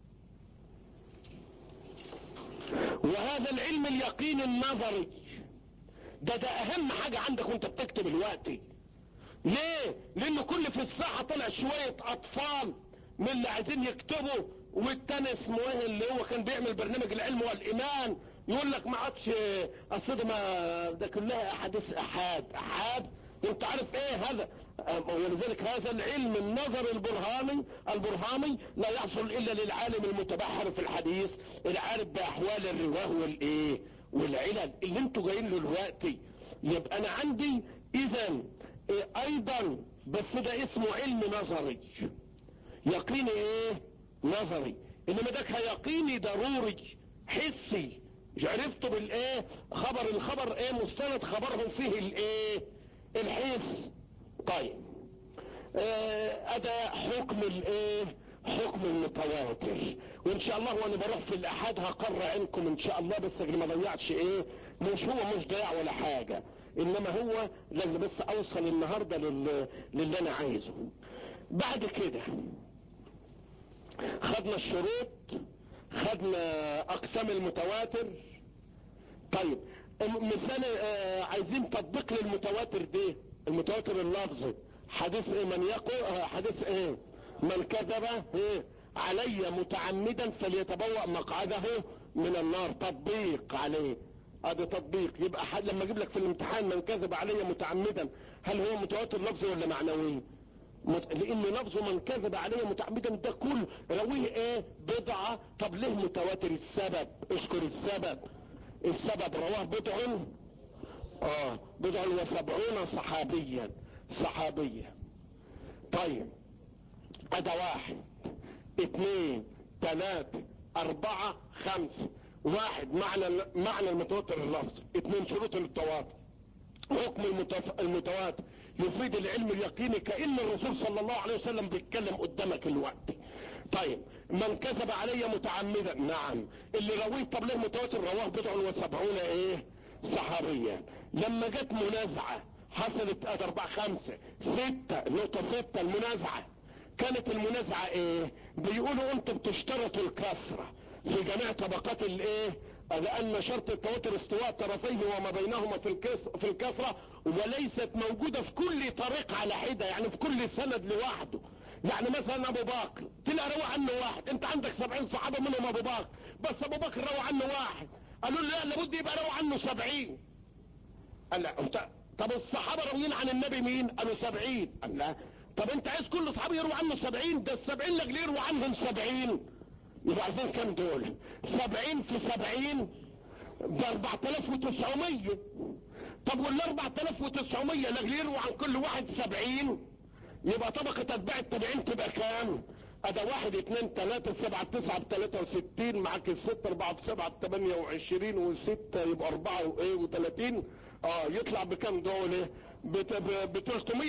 [SPEAKER 1] وهذا العلم اليقين النظري ده ده اهم حاجة عندك وانت بتكتب الوقت ليه لان كل في الساحة طلع شوية اطفال من اللي عايزين يكتبوا والتاني اسمه ايه اللي هو كان بيعمل برنامج العلم والايمان يقول لك ما عادش اصل ما ده كلها احاديث احاد احاد انت عارف ايه هذا ولذلك هذا العلم النظر البرهاني البرهاني لا يحصل الا للعالم المتبحر في الحديث العارف باحوال الرواه والايه والعلل اللي انتوا جايين له دلوقتي يبقى انا عندي اذا إيه ايضا بس ده اسمه علم نظري يقيني ايه نظري انما ده يقيني ضروري حسي عرفته بالايه خبر الخبر ايه مستند خبرهم فيه الايه الحس طيب اه ادى حكم الايه حكم المتواتر وان شاء الله وانا بروح في الاحاد هقر عنكم ان شاء الله بس ما ضيعش ايه مش هو مش ضياع ولا حاجة انما هو لازم بس اوصل النهاردة لل... للي انا عايزه بعد كده خدنا الشروط خدنا اقسام المتواتر طيب مثال آه عايزين تطبيق للمتواتر دي المتواتر اللفظي حديث ايه من يقول حديث ايه من كذب ايه علي متعمدا فليتبوأ مقعده من النار تطبيق عليه هذا تطبيق يبقى حد لما اجيب لك في الامتحان من كذب علي متعمدا هل هو متواتر لفظي ولا معنوي مت... لان لفظه من كذب علي متعمدا ده كل رويه ايه بضعة طب ليه متواتر السبب اذكر السبب السبب رواه بضع اه بضع وسبعون صحابيا صحابيا طيب ادى واحد اثنين ثلاثة اربعة خمسة واحد معنى معنى المتواتر اللفظي اثنين شروط التواتر حكم المتف... المتواتر يفيد العلم اليقيني كأن الرسول صلى الله عليه وسلم بيتكلم قدامك الوقت طيب من كذب علي متعمدا نعم اللي رويه طب ليه متواتر رواه بضع وسبعون ايه صحابيا لما جت منازعة حصلت اد اربع خمسة ستة نقطة ستة المنازعة كانت المنازعة ايه بيقولوا انتوا بتشترطوا الكسرة في جميع طبقات الايه لان شرط التواتر استواء طرفيه وما بينهما في الكسر في الكسرة وليست موجودة في كل طريق على حدة يعني في كل سند لوحده يعني مثلا ابو بكر تلاقي روى عنه واحد انت عندك سبعين صحابة منهم ابو بكر بس ابو بكر روى عنه واحد قالوا له لا لابد يبقى روى عنه سبعين قال لا انت طب الصحابة روين عن النبي مين قالوا سبعين قال لا طب انت عايز كل صحابي يروى عنه سبعين ده السبعين لاجل يروى عنهم سبعين يبقى عايزين كام دول سبعين في سبعين ده اربعة الاف وتسعمية طب وال اربعة الاف وتسعمية لاجل يروى عن كل واحد سبعين يبقى طبقة اتباع التابعين تبقى كام ادا واحد اتنين تلاتة سبعة تسعة بتلاتة وستين معاك الستة اربعة بسبعة بتمانية وعشرين وستة يبقى اربعة وايه وتلاتين اه يطلع بكام دول ايه ب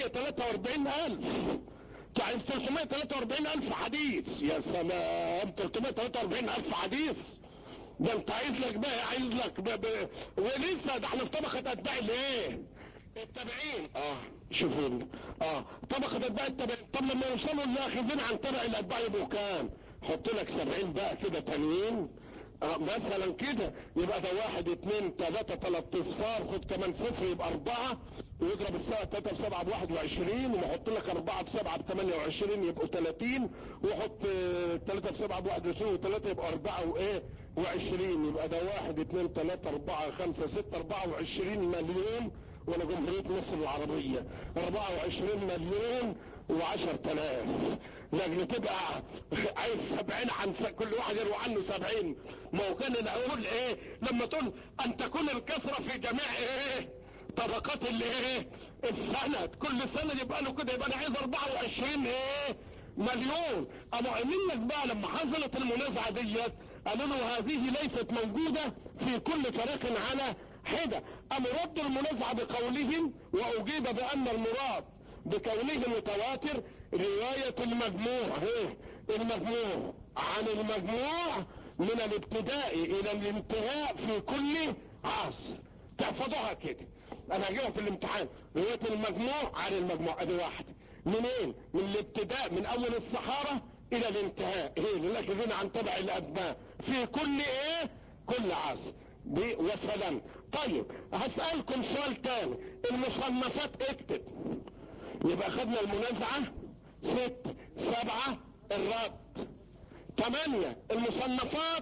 [SPEAKER 1] 343 الف عايز 343 الف حديث يا سلام 343 الف حديث ده انت عايز لك بقى عايز لك ب... ب... ولسه ده احنا في طبقة اتباع الايه التابعين اه شوفوا اه طبقة اتباع التابعين طب لما يوصلوا الاخذين عن تبع الاتباع يبقوا كام حط لك 70 بقى كده تانيين اه مثلا كده يبقى ده واحد اتنين تلاتة تلات اصفار خد كمان صفر يبقى اربعة ويضرب الساعة تلاتة بسبعة بواحد وعشرين ويحط لك اربعة بسبعة بتمانية وعشرين يبقوا تلاتين ويحط تلاتة بسبعة بواحد وعشرين وتلاتة يبقى اربعة وايه وعشرين يبقى ده واحد اتنين تلاتة اربعة خمسة ستة اربعة وعشرين مليون ولا جمهورية مصر العربية اربعة وعشرين مليون وعشر تلاف لكن تبقى عايز سبعين عن كل واحد يروى عنه سبعين ما هو كان انا اقول ايه لما تقول ان تكون الكثرة في جميع ايه طبقات الايه السند كل سنة يبقى له كده يبقى انا عايز 24 ايه مليون اما منك بقى لما حصلت المنازعة ديت قالوا له هذه ليست موجودة في كل طريق على حدة ام ردوا المنازعة بقولهم واجيب بان المراد بكونه متواتر رواية المجموع ايه المجموع عن المجموع من الابتداء الى الانتهاء في كل عصر تحفظوها كده انا هجيبها في الامتحان رواية المجموع عن المجموع ادي واحد منين من الابتداء من اول الصحارة الى الانتهاء ايه للاخذين عن تبع الابناء في كل ايه كل عصر دي وسلام طيب هسألكم سؤال تاني المصنفات اكتب يبقى خدنا المنازعة ست سبعة الرد ثمانية المصنفات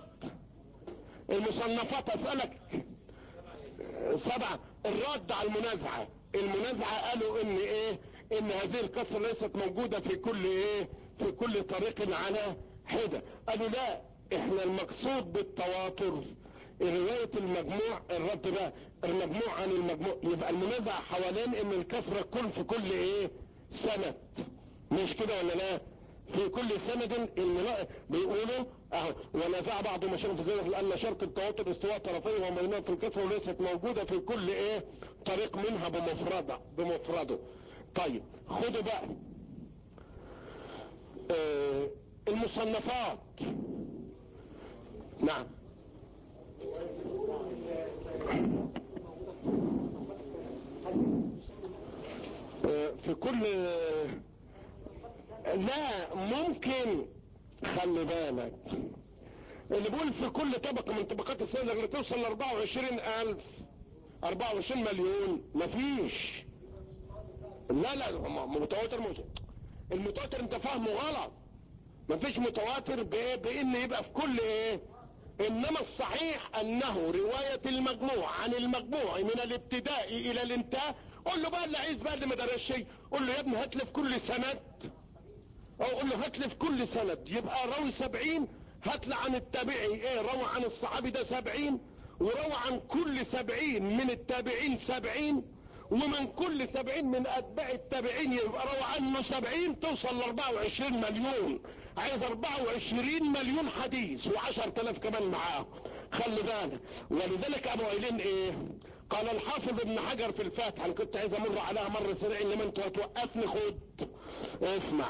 [SPEAKER 1] المصنفات اسألك سبعة الرد على المنازعة المنازعة قالوا ان ايه ان هذه الكسر ليست موجودة في كل ايه في كل طريق على حدة قالوا لا احنا المقصود بالتواتر رواية المجموع الرد بقى المجموع عن المجموع يبقى المنازعة حوالين ان الكسرة تكون في كل ايه سند مش كده ولا لا في كل سند الملا... بيقولوا اهو ونزع بعض مشايخ في ذلك لان شرط التواتر استواء طرفيه وبينهم في الكسر وليست موجودة في كل ايه طريق منها بمفردة بمفرده طيب خدوا بقى آه المصنفات نعم في كل لا ممكن خلي بالك اللي بيقول في كل طبقة من طبقات السنة اللي توصل ل 24 ألف 24 مليون مفيش لا لا متواتر مش المتواتر انت فاهمه غلط مفيش متواتر بايه بان يبقى في كل ايه انما الصحيح انه رواية المجموع عن المجموع من الابتداء الى الانتهاء قول له بقى اللي عايز بقى اللي ما درسش شيء قول له يا ابني هات لي في كل سند او قول له هات لي في كل سند يبقى راوي سبعين هات لي عن التابعي ايه روى عن الصحابي ده سبعين وروى عن كل سبعين من التابعين سبعين ومن كل سبعين من اتباع التابعين يبقى روى عنه سبعين توصل ل 24 مليون عايز 24 مليون حديث وعشر تلاف كمان معاه خلي بالك ولذلك ابو عيلين ايه قال الحافظ ابن حجر في الفاتحة انا كنت عايز امر عليها مر سريع انما انت هتوقفني خد اسمع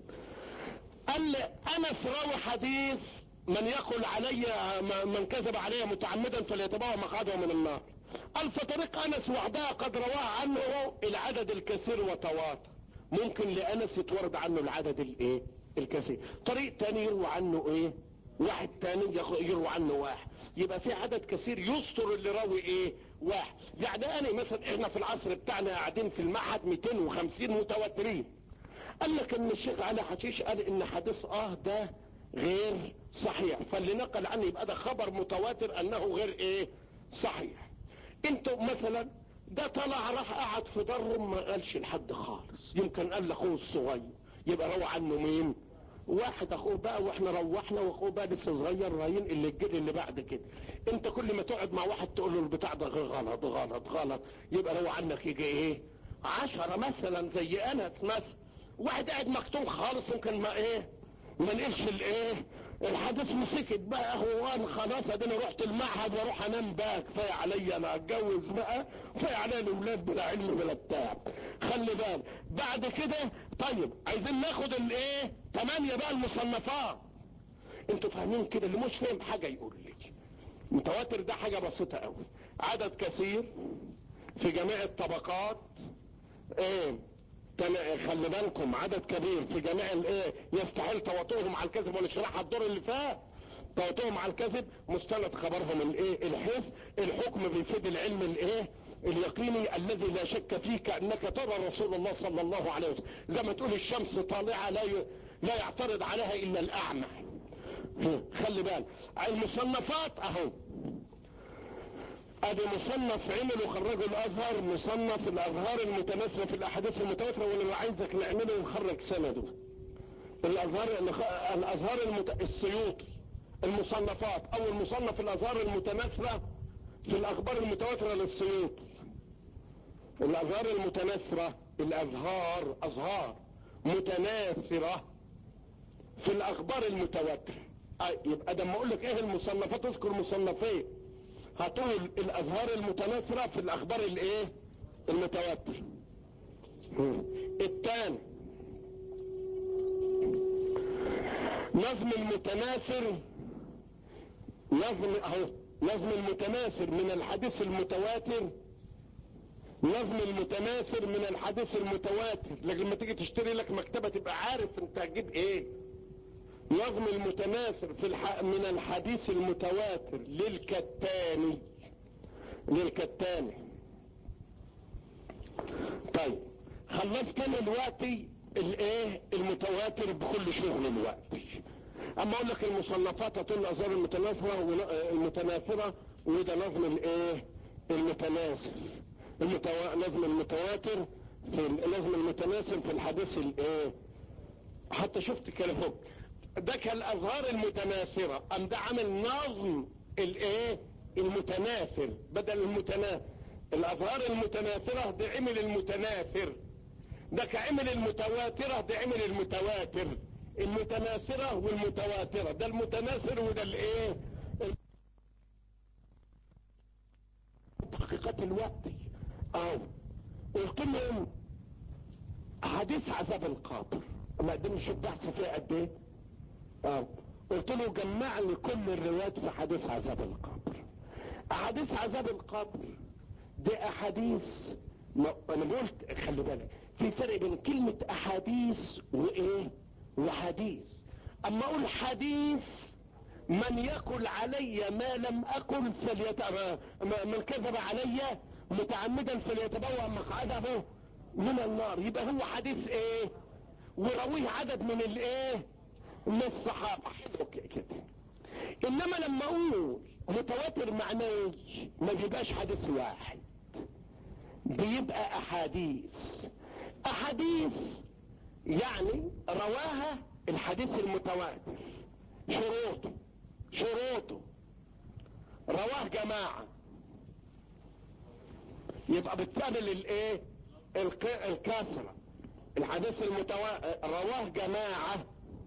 [SPEAKER 1] قال لي انس راوي حديث من يقول علي من كذب علي متعمدا فليتبوأ مقعده من النار قال فطريق انس وحدها قد رواه عنه العدد الكثير وتواتر ممكن لانس يتورد عنه العدد الايه الكثير طريق تاني يروى عنه ايه واحد تاني يروى عنه واحد يبقى في عدد كثير يستر اللي راوي ايه واحد يعني انا مثلا احنا في العصر بتاعنا قاعدين في المعهد 250 متواترين قال لك ان الشيخ علي حشيش قال ان حديث اه ده غير صحيح فاللي نقل عنه يبقى ده خبر متواتر انه غير ايه صحيح انتوا مثلا ده طلع راح قعد في ضرهم ما قالش لحد خالص يمكن قال لاخوه الصغير يبقى روى عنه مين واحد اخوه بقى واحنا روحنا واخوه بقى لسه صغير رايين اللي الجيل اللي بعد كده انت كل ما تقعد مع واحد تقول له البتاع ده غلط غلط غلط يبقى روى عنك يجي ايه عشرة مثلا زي انا مثلا واحد قاعد مكتوم خالص يمكن ما ايه ما نقلش الايه الحديث مسكت بقى هو انا خلاص اديني رحت المعهد واروح انام بقى كفايه عليا انا اتجوز بقى كفايه عليا الاولاد بلا علم بلا بتاع خلي بالك بعد كده طيب عايزين ناخد الايه ثمانية بقى المصنفات انتوا فاهمين كده اللي مش فاهم حاجه يقول لي متواتر ده حاجه بسيطه قوي عدد كثير في جميع الطبقات ايه خلي بالكم عدد كبير في جميع الايه يستحيل تواترهم على الكذب ونشرحها الدور اللي فات تواترهم على الكذب مستند خبرهم الايه الحس الحكم بيفيد العلم الايه اليقيني الذي لا شك فيه كانك ترى رسول الله صلى الله عليه وسلم زي ما تقول الشمس طالعه لا ي... لا يعترض عليها الا الاعمى خلي بالك المصنفات اهو ادي مصنف عمل وخرجه الازهر مصنف الازهار المتماثله في الاحاديث المتواتره واللي عايزك نعمله ونخرج سنده الازهار الازهار المت... السيوطي المصنفات او المصنف الازهار المتماثله في الاخبار المتواتره للسيوطي الازهار المتناثره الازهار ازهار متناثره في الاخبار المتواتره يبقى ده لما اقول لك ايه المصنفات اذكر مصنفين هتقول الازهار المتناثرة في الاخبار الايه المتواتر الثاني نظم المتناثر نظم اهو نظم المتناثر من الحديث المتواتر نظم المتناثر من الحديث المتواتر لكن لما تيجي تشتري لك مكتبة تبقى عارف انت هتجيب ايه نظم المتناثر في الح... من الحديث المتواتر للكتاني للكتاني طيب خلصت انا دلوقتي الايه المتواتر بكل شغل الوقت اما اقول لك المصنفات هتقول الازهار المتناثره المتناثره وده نظم الايه المتناثر المتو... نظم المتواتر في نظم المتناثر في الحديث الايه حتى شفت كلامهم ده كالازهار المتناثرة ام ده عامل نظم الايه المتناثر بدل المتناثر الازهار المتناثرة ده عمل المتناثر ده كعمل المتواترة ده عمل المتواتر المتناثرة والمتواترة ده المتناثر وده الايه تحقيقات الوقت اه قلت لهم حديث عذاب القبر ما قدرنا نشوف بحث فيها قد ايه اه قلت له جمع لي كل الروايات في حديث عذاب القبر احاديث عذاب القبر دي احاديث ما انا قلت خلي بالك في فرق بين كلمة احاديث وايه وحديث اما اقول حديث من يقل علي ما لم اكل فليت من كذب علي متعمدا فليتبوأ مقعده من النار يبقى هو حديث ايه ورويه عدد من الايه من الصحابة حلو كده انما لما اقول متواتر معناه ما بيبقاش حديث واحد بيبقى احاديث احاديث يعني رواها الحديث المتواتر شروطه شروطه رواه جماعة يبقى بتقابل الايه الكسرة الحديث المتواتر رواه جماعة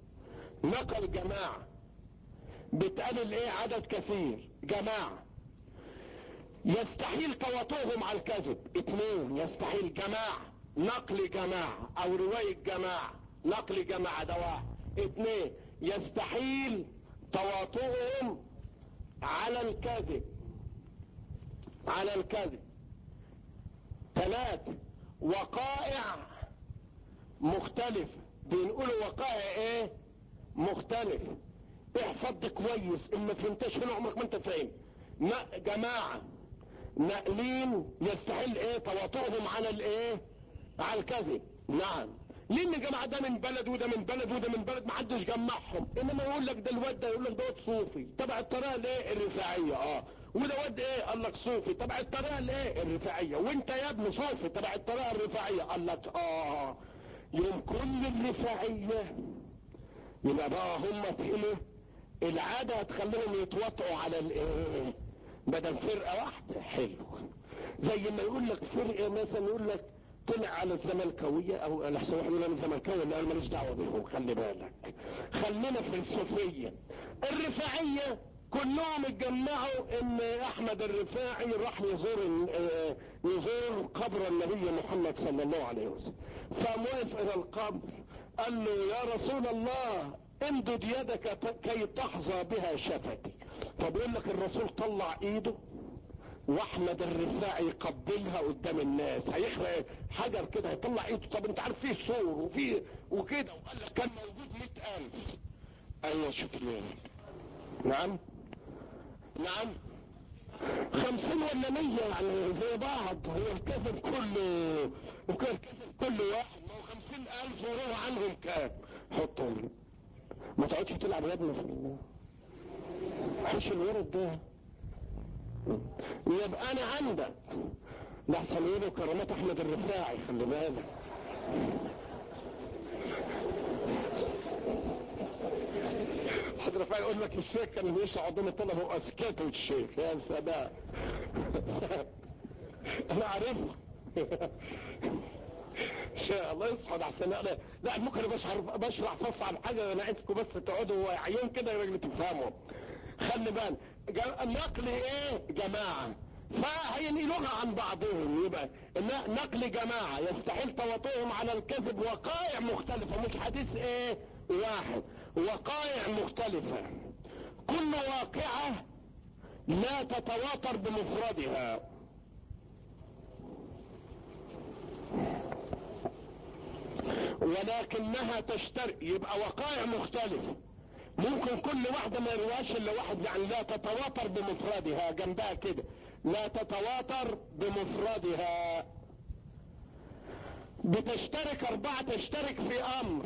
[SPEAKER 1] نقل جماعة بتقابل ايه عدد كثير جماعة يستحيل تواطؤهم على الكذب اثنين يستحيل جماعة نقل جماعة او رواية جماعة نقل جماعة ده واحد اثنين يستحيل تواطؤهم على الكذب على الكذب ثلاثة وقائع مختلفة بنقولوا وقائع ايه مختلفة احفظ دي كويس ان ما فهمتش هنا عمرك ما انت فاهم جماعة ناقلين يستحيل ايه تواطؤهم على الايه على الكذب نعم لان الجماعة ده من بلد وده من بلد وده من بلد ما حدش جمعهم انما يقول لك ده الواد ده يقول لك دوت صوفي تبع الطريقه الايه الرفاعيه اه وده واد ايه قال لك صوفي تبع الطريقه الايه الرفاعيه وانت يا ابني صوفي تبع الطريقه الرفاعيه قال لك اه يوم كل الرفاعيه يبقى بقى هم فهموا العاده هتخليهم يتوطئوا على الايه بدل فرقه واحده حلو زي ما يقول لك فرقه مثلا يقول لك طلع على الزملكاوية او الاحسن واحد يقول انا زملكاوي اللي انا ماليش دعوه بيهم خلي بالك خلينا في الصوفيه الرفاعيه كلهم اتجمعوا ان احمد الرفاعي راح يزور يزور قبر النبي محمد صلى الله عليه وسلم فموقف الى القبر قال له يا رسول الله امدد يدك كي تحظى بها شفتي فبيقول لك الرسول طلع ايده واحمد الرفاعي يقبلها قدام الناس هيخلق حجر كده هيطلع ايده طب انت عارف فيه صور وفيه وكده وقال لك كان موجود مئة الف ايوه شوف ليه نعم نعم خمسين ولا مية يعني زي بعض هو الكذب كله وكان الكذب كل واحد ما هو خمسين الف وروح عنهم كام حطهم ما تقعدش تلعب يا ابني في حش الورد ده يبقى انا عندك ده احسن يقولوا كرامات احمد الرفاعي خلي بالك احمد الرفاعي يقول لك الشيخ كان بيشرح قدام الطلبه واسكته الشيخ يا سلام انا عارفه شاء الله يصحى احسن لا لا ممكن بشرح بشرح فصل عن حاجه انا عايزكم بس تقعدوا عيون كده يا راجل تفهموا خلي بالك النقل ايه جماعة فهينقلوها عن بعضهم يبقى نقل جماعة يستحيل تواطؤهم على الكذب وقائع مختلفة مش حديث ايه واحد وقائع مختلفة كل واقعة لا تتواتر بمفردها ولكنها تشترك يبقى وقائع مختلفة ممكن كل واحدة ما يرواش الا واحد يعني لا تتواتر بمفردها جنبها كده لا تتواتر بمفردها بتشترك اربعة تشترك في امر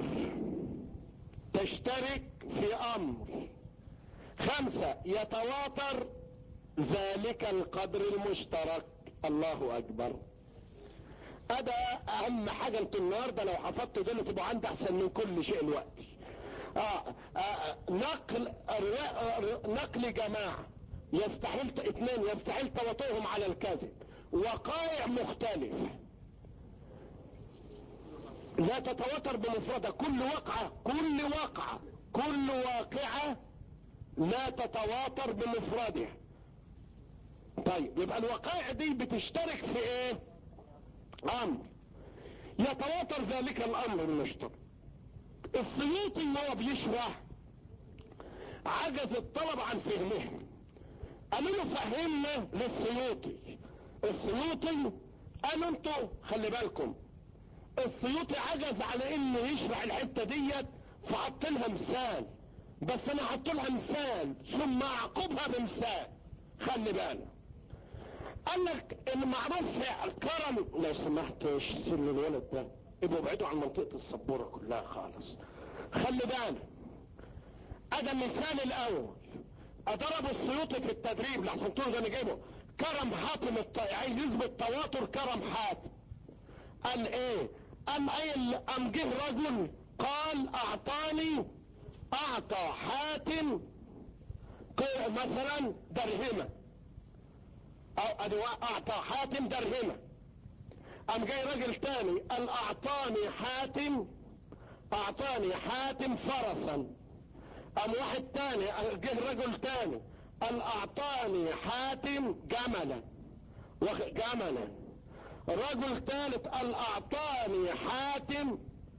[SPEAKER 1] تشترك في امر خمسة يتواتر ذلك القدر المشترك الله اكبر هذا اهم حاجة انتوا النهاردة لو حفظتوا دول تبقوا عندي احسن من كل شيء الوقت آه آه نقل نقل جماعة يستحيل اثنين يستحيل تواطؤهم على الكذب وقائع مختلف لا تتواتر بمفردها كل وقعة كل وقعة كل واقعة لا تتواتر بمفردها طيب يبقى الوقائع دي بتشترك في ايه امر يتواتر ذلك الامر المشترك السيوطي اللي هو بيشرح عجز الطلب عن فهمهم قالوا له فهمنا للسيوطي السيوطي قالوا انتوا خلي بالكم السيوطي عجز على انه يشرح الحته ديت فحط لها مثال بس انا حط لها مثال ثم اعقبها بمثال خلي بالك قال لك ان معروف في الكرم لو سمحت اشتري الولد ده ابقوا ابعدوا عن منطقه السبوره كلها خالص خلي بالك ادي المثال الاول اضرب السيوطي في التدريب لحسن تقول ده انا جايبه كرم حاتم الط... عايز يثبت تواتر كرم حاتم قال ايه ام قايل ام جه رجل قال اعطاني اعطى حاتم مثلا درهمه او ادي اعطى حاتم درهمه ام جاي راجل تاني قال اعطاني حاتم اعطاني حاتم فرسا ام واحد تاني جه رجل تاني قال اعطاني حاتم جملا جملا رجل ثالث قال اعطاني حاتم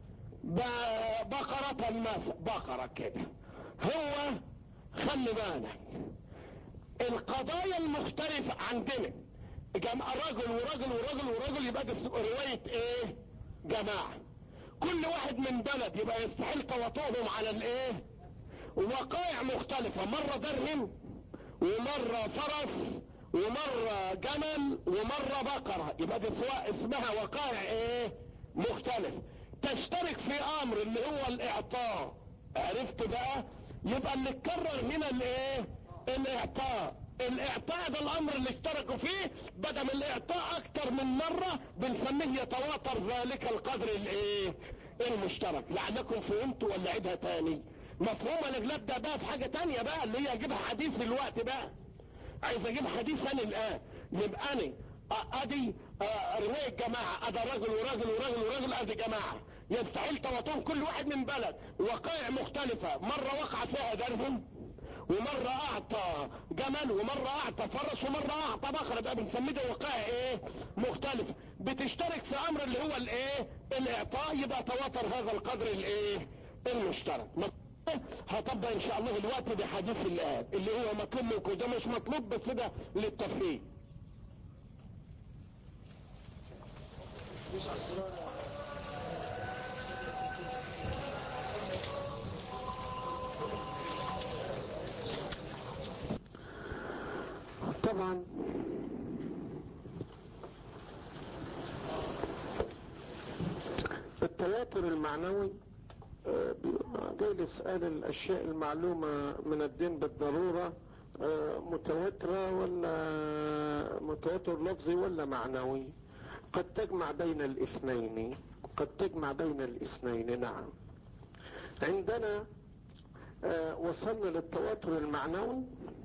[SPEAKER 1] بقرة المس بقرة كده هو خلي بالك القضايا المختلفة عندنا جمع رجل ورجل ورجل ورجل يبقى دي رواية ايه جماعة كل واحد من بلد يبقى يستحيل تواطؤهم على الايه وقائع مختلفة مرة درهم ومرة فرس ومرة جمل ومرة بقرة يبقى دي سواء اسمها وقائع ايه مختلف تشترك في امر اللي هو الاعطاء عرفت بقى يبقى اللي اتكرر هنا الايه الاعطاء الاعطاء ده الامر اللي اشتركوا فيه بدل الاعطاء اكتر من مرة بنسميه يتواتر ذلك القدر الايه المشترك لعلكم فهمتوا ولا عيدها تاني مفهوم الاجلاب ده بقى في حاجة تانية بقى اللي هي اجيبها حديث الوقت بقى عايز اجيب حديث انا الان يبقى انا ادي رواية جماعة ادي رجل ورجل ورجل ورجل ادي جماعة يستحيل تواتهم كل واحد من بلد وقائع مختلفة مرة وقع فيها درهم ومرة اعطى جمل ومرة اعطى فرس ومرة اعطى بقرة بقى بنسميه ده وقائع ايه مختلفة بتشترك في امر اللي هو الايه الاعطاء يبقى تواتر هذا القدر الايه المشترك هطبق ان شاء الله الوقت بحديث الآن اللي هو مطلوب منكم ده مش مطلوب بس ده للتفريق طبعا التواتر المعنوي جاي يسأل الأشياء المعلومة من الدين بالضرورة متواترة ولا متواتر لفظي ولا معنوي قد تجمع بين الاثنين قد تجمع بين الاثنين نعم عندنا وصلنا للتواتر المعنوي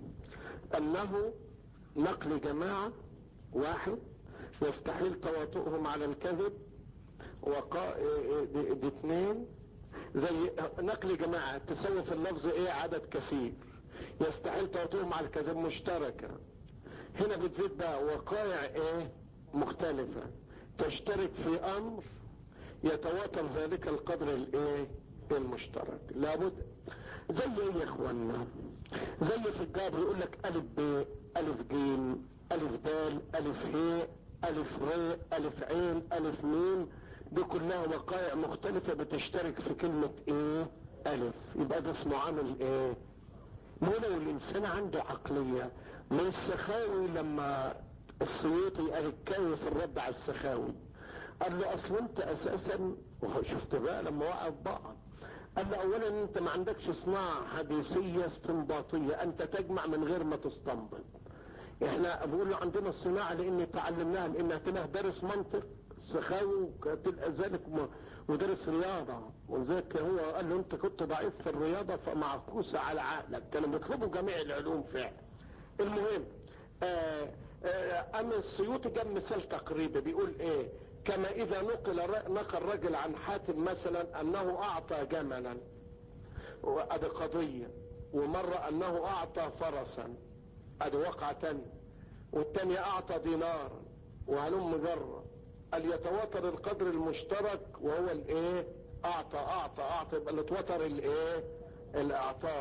[SPEAKER 1] أنه نقل جماعة واحد يستحيل تواطؤهم على الكذب وقاء دي اثنين زي نقل جماعة تسوي في اللفظ ايه عدد كثير يستحيل تواطؤهم على الكذب مشتركة هنا بتزيد بقى وقائع ايه مختلفة تشترك في امر يتواتر ذلك القدر الايه المشترك لابد زي ايه يا اخوانا زي في الجبر يقول لك الف ب الف جيم الف دال الف ه الف ر الف عين الف ميم دي كلها وقائع مختلفة بتشترك في كلمة ايه الف يبقى ده اسمه عامل ايه مو لو الانسان عنده عقلية من السخاوي لما السيوطي قال الكاوي في الرد على السخاوي قال له اصل انت اساسا شفت بقى لما وقف بعض قال له اولا انت ما عندكش صناعة حديثية استنباطية انت تجمع من غير ما تستنبط احنا بقول له عندنا الصناعة لان تعلمناها لان اعتناه دارس منطق سخاوي وتلقى ذلك ودرس رياضة وذلك هو قال له انت كنت ضعيف في الرياضة فمعكوسة على عقلك كانوا بيطلبوا جميع العلوم فعلا المهم آآ آآ اما السيوطي جاب مثال تقريبي بيقول ايه كما اذا نقل نقل رجل عن حاتم مثلا انه اعطى جملا ادي قضية ومرة انه اعطى فرسا ادي وقعة تانية والتانية اعطى دينار وهلم جرة قال يتواتر القدر المشترك وهو الايه اعطى اعطى اعطى يبقى اللي توتر الايه الاعطاء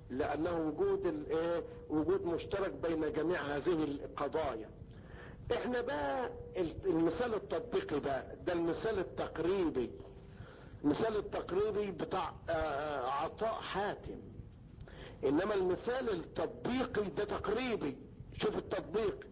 [SPEAKER 1] لانه وجود الايه وجود مشترك بين جميع هذه القضايا احنا بقى المثال التطبيقي بقى ده المثال التقريبي المثال التقريبي بتاع عطاء حاتم انما المثال التطبيقي ده تقريبي شوف التطبيق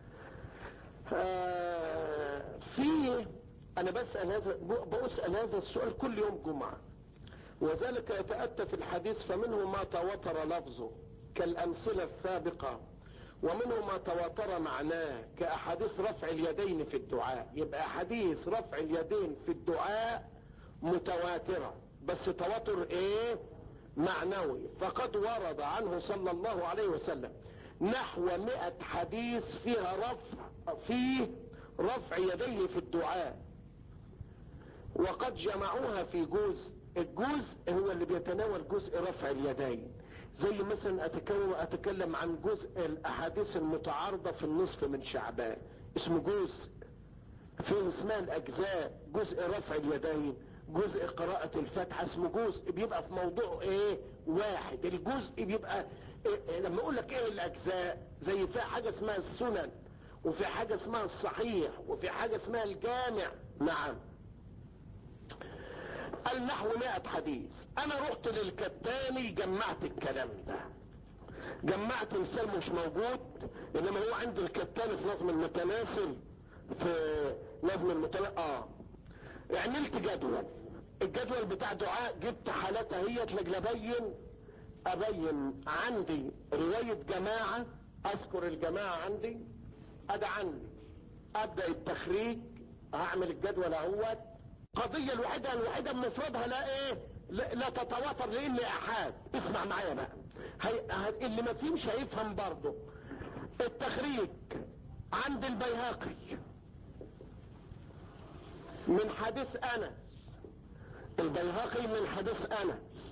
[SPEAKER 1] في انا بسأل هذا بسأل هذا السؤال كل يوم جمعة وذلك يتأتى في الحديث فمنه ما تواتر لفظه كالامثلة السابقة ومنه ما تواتر معناه كأحاديث رفع اليدين في الدعاء يبقى أحاديث رفع اليدين في الدعاء متواترة بس تواتر ايه معنوي فقد ورد عنه صلى الله عليه وسلم نحو مئة حديث فيها رفع فيه رفع يديه في الدعاء وقد جمعوها في جزء الجزء هو اللي بيتناول جزء رفع اليدين زي مثلا أتكلم, أتكلم عن جزء الأحاديث المتعارضة في النصف من شعبان اسمه جزء في اسمها الأجزاء جزء رفع اليدين جزء قراءة الفاتحة اسمه جزء بيبقى في موضوع ايه واحد الجزء بيبقى إيه لما اقول لك ايه الاجزاء زي في حاجة اسمها السنن وفي حاجة اسمها الصحيح وفي حاجة اسمها الجامع نعم النحو مئة حديث انا رحت للكتاني جمعت الكلام ده جمعت مثال مش موجود انما هو عند الكتاني في نظم المتناسل في نظم المتناسل اه عملت جدول الجدول بتاع دعاء جبت حالات اهيت لاجل ابين ابين عندي رواية جماعة اذكر الجماعة عندي ادى عندي ابدأ التخريج هعمل الجدول اهوت قضية الوحيدة الوحيدة بمفردها لا ايه لا, لا تتواتر لان احاد اسمع معايا بقى هي... اللي ما فيهمش هيفهم برضه التخريج عند البيهقي من حديث انس البيهقي من حديث انس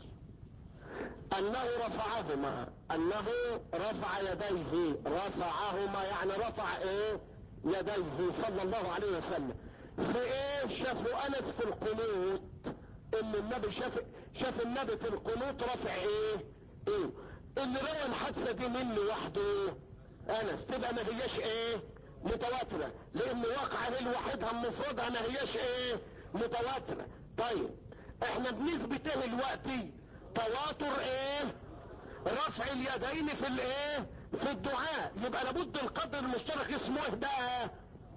[SPEAKER 1] انه رفعهما انه رفع يديه رفعهما يعني رفع ايه يديه صلى الله عليه وسلم في ايه شافوا انس في القنوت ان النبي شاف شاف النبي في القنوت رفع ايه ايه اللي روى الحادثه دي مني وحده انس تبقى ما هياش ايه متواترة لان واقعه لوحدها مفردها ما هياش ايه متواترة طيب احنا بنثبت ايه دلوقتي تواتر ايه رفع اليدين في الايه في الدعاء يبقى لابد القدر المشترك اسمه ايه بقى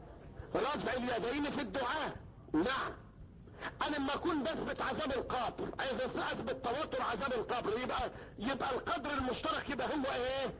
[SPEAKER 1] رفع اليدين في الدعاء نعم انا لما اكون بثبت عذاب القبر عايز اثبت تواتر عذاب القبر يبقى يبقى القدر المشترك يبقى هو ايه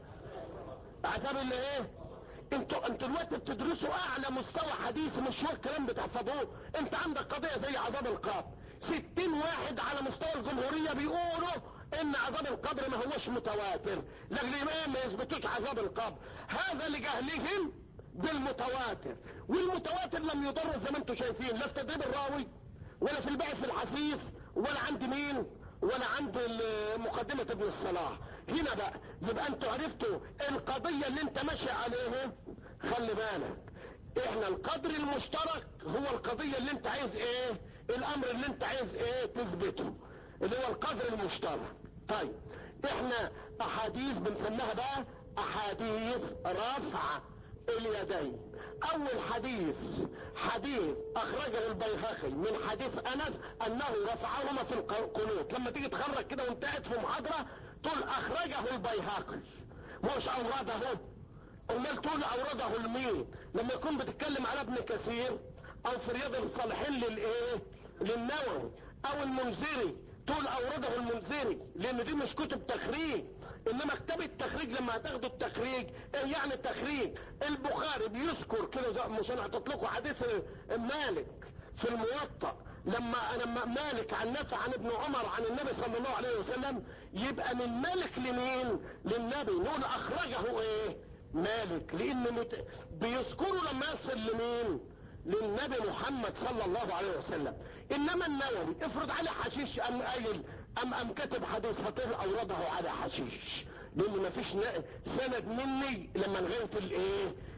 [SPEAKER 1] عذاب الايه انتوا انتوا دلوقتي بتدرسوا اعلى مستوى حديث مش هو الكلام بتحفظوه انت عندك قضيه زي عذاب القبر ستين واحد على مستوى الجمهوريه بيقولوا ان عذاب القبر ما هوش متواتر لكن الامام ما يثبتوش عذاب القبر هذا لجهلهم بالمتواتر والمتواتر لم يضر زي ما انتم شايفين لا في تدريب الراوي ولا في البعث الحثيث ولا عند مين ولا عند مقدمة ابن الصلاح هنا بقى يبقى انتوا عرفتوا القضية اللي انت ماشي عليها خلي بالك احنا القدر المشترك هو القضية اللي انت عايز ايه الامر اللي انت عايز ايه تثبته اللي هو القدر المشترك طيب احنا احاديث بنسميها بقى احاديث رفع اليدين اول حديث حديث اخرجه البيهقي من حديث انس انه رفعهما في القنوت لما تيجي تخرج كده وانت قاعد في محاضرة تقول اخرجه البيهقي مش اورده امال تقول اورده لمين لما يكون بتتكلم على ابن كثير او في رياض الصالحين للايه للنووي او المنذري تقول اورده المنذري لان دي مش كتب تخريج انما كتاب التخريج لما هتاخدوا التخريج ايه يعني التخريج البخاري بيذكر كده مش انا هتطلقوا حديث مالك في الموطأ لما لما مالك عن نافع عن ابن عمر عن النبي صلى الله عليه وسلم يبقى من مالك لمين للنبي نقول اخرجه ايه مالك لان مت... بيذكروا لما يصل لمين للنبي محمد صلى الله عليه وسلم انما النووي افرض عليه حشيش ام قايل ام ام كاتب حديث هتقول اورده على حشيش لان مفيش سند مني لما نغيت الايه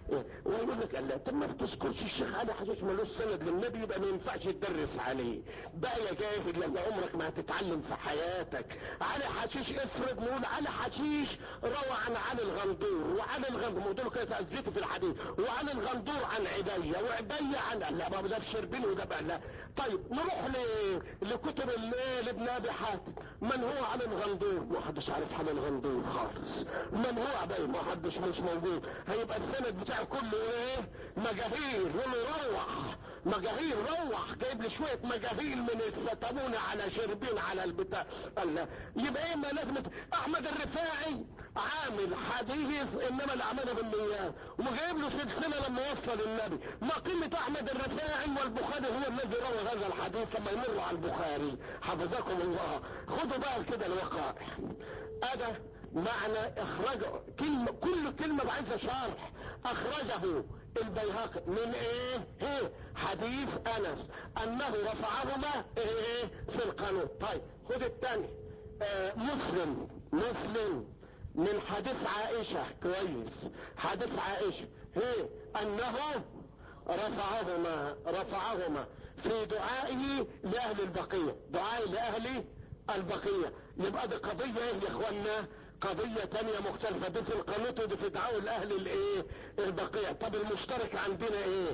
[SPEAKER 1] ويقول لك لا طب ما بتذكرش الشيخ علي حشيش ملوش سند للنبي يبقى ما ينفعش تدرس عليه بقى يا جاهل لان عمرك ما هتتعلم في حياتك علي حشيش افرض نقول علي حشيش روى عن علي الغندور وعلي الغندور قلت له كده في الحديث وعلي الغندور عن عبيه وعبيه عن لا ما ده في شربين وده بقى لا طيب نروح ل... لكتب لابن ابي حاتم من هو علي الغندور ما حدش عارف علي الغندور خالص من هو عبيه ما حدش مش موجود هيبقى السند بتاعه كله ايه مجاهيل يقول روح مجاهيل روح جايب لي شويه مجاهيل من الستمون على شربين على البتاع الله يبقى ايه ما لازم احمد الرفاعي عامل حديث انما الاعمال بالنيات وجايب له سلسله لما وصل للنبي ما قيمه احمد الرفاعي والبخاري هو الذي روى هذا الحديث لما يمر على البخاري حفظكم الله خدوا بقى كده الوقائع هذا معنى اخرجه كلمة كل كلمة عايزة شرح اخرجه البيهقي من ايه ايه حديث انس انه رفعهما ايه في القانون طيب خد الثاني آه مسلم مسلم من حديث عائشة كويس حديث عائشة هي انه رفعهما رفعهما في دعائه لاهل البقية دعائه لاهل البقية يبقى دي قضية ايه يا اخوانا قضية تانية مختلفة دي في القنوط ودي في دعوة الاهل الايه البقية طب المشترك عندنا ايه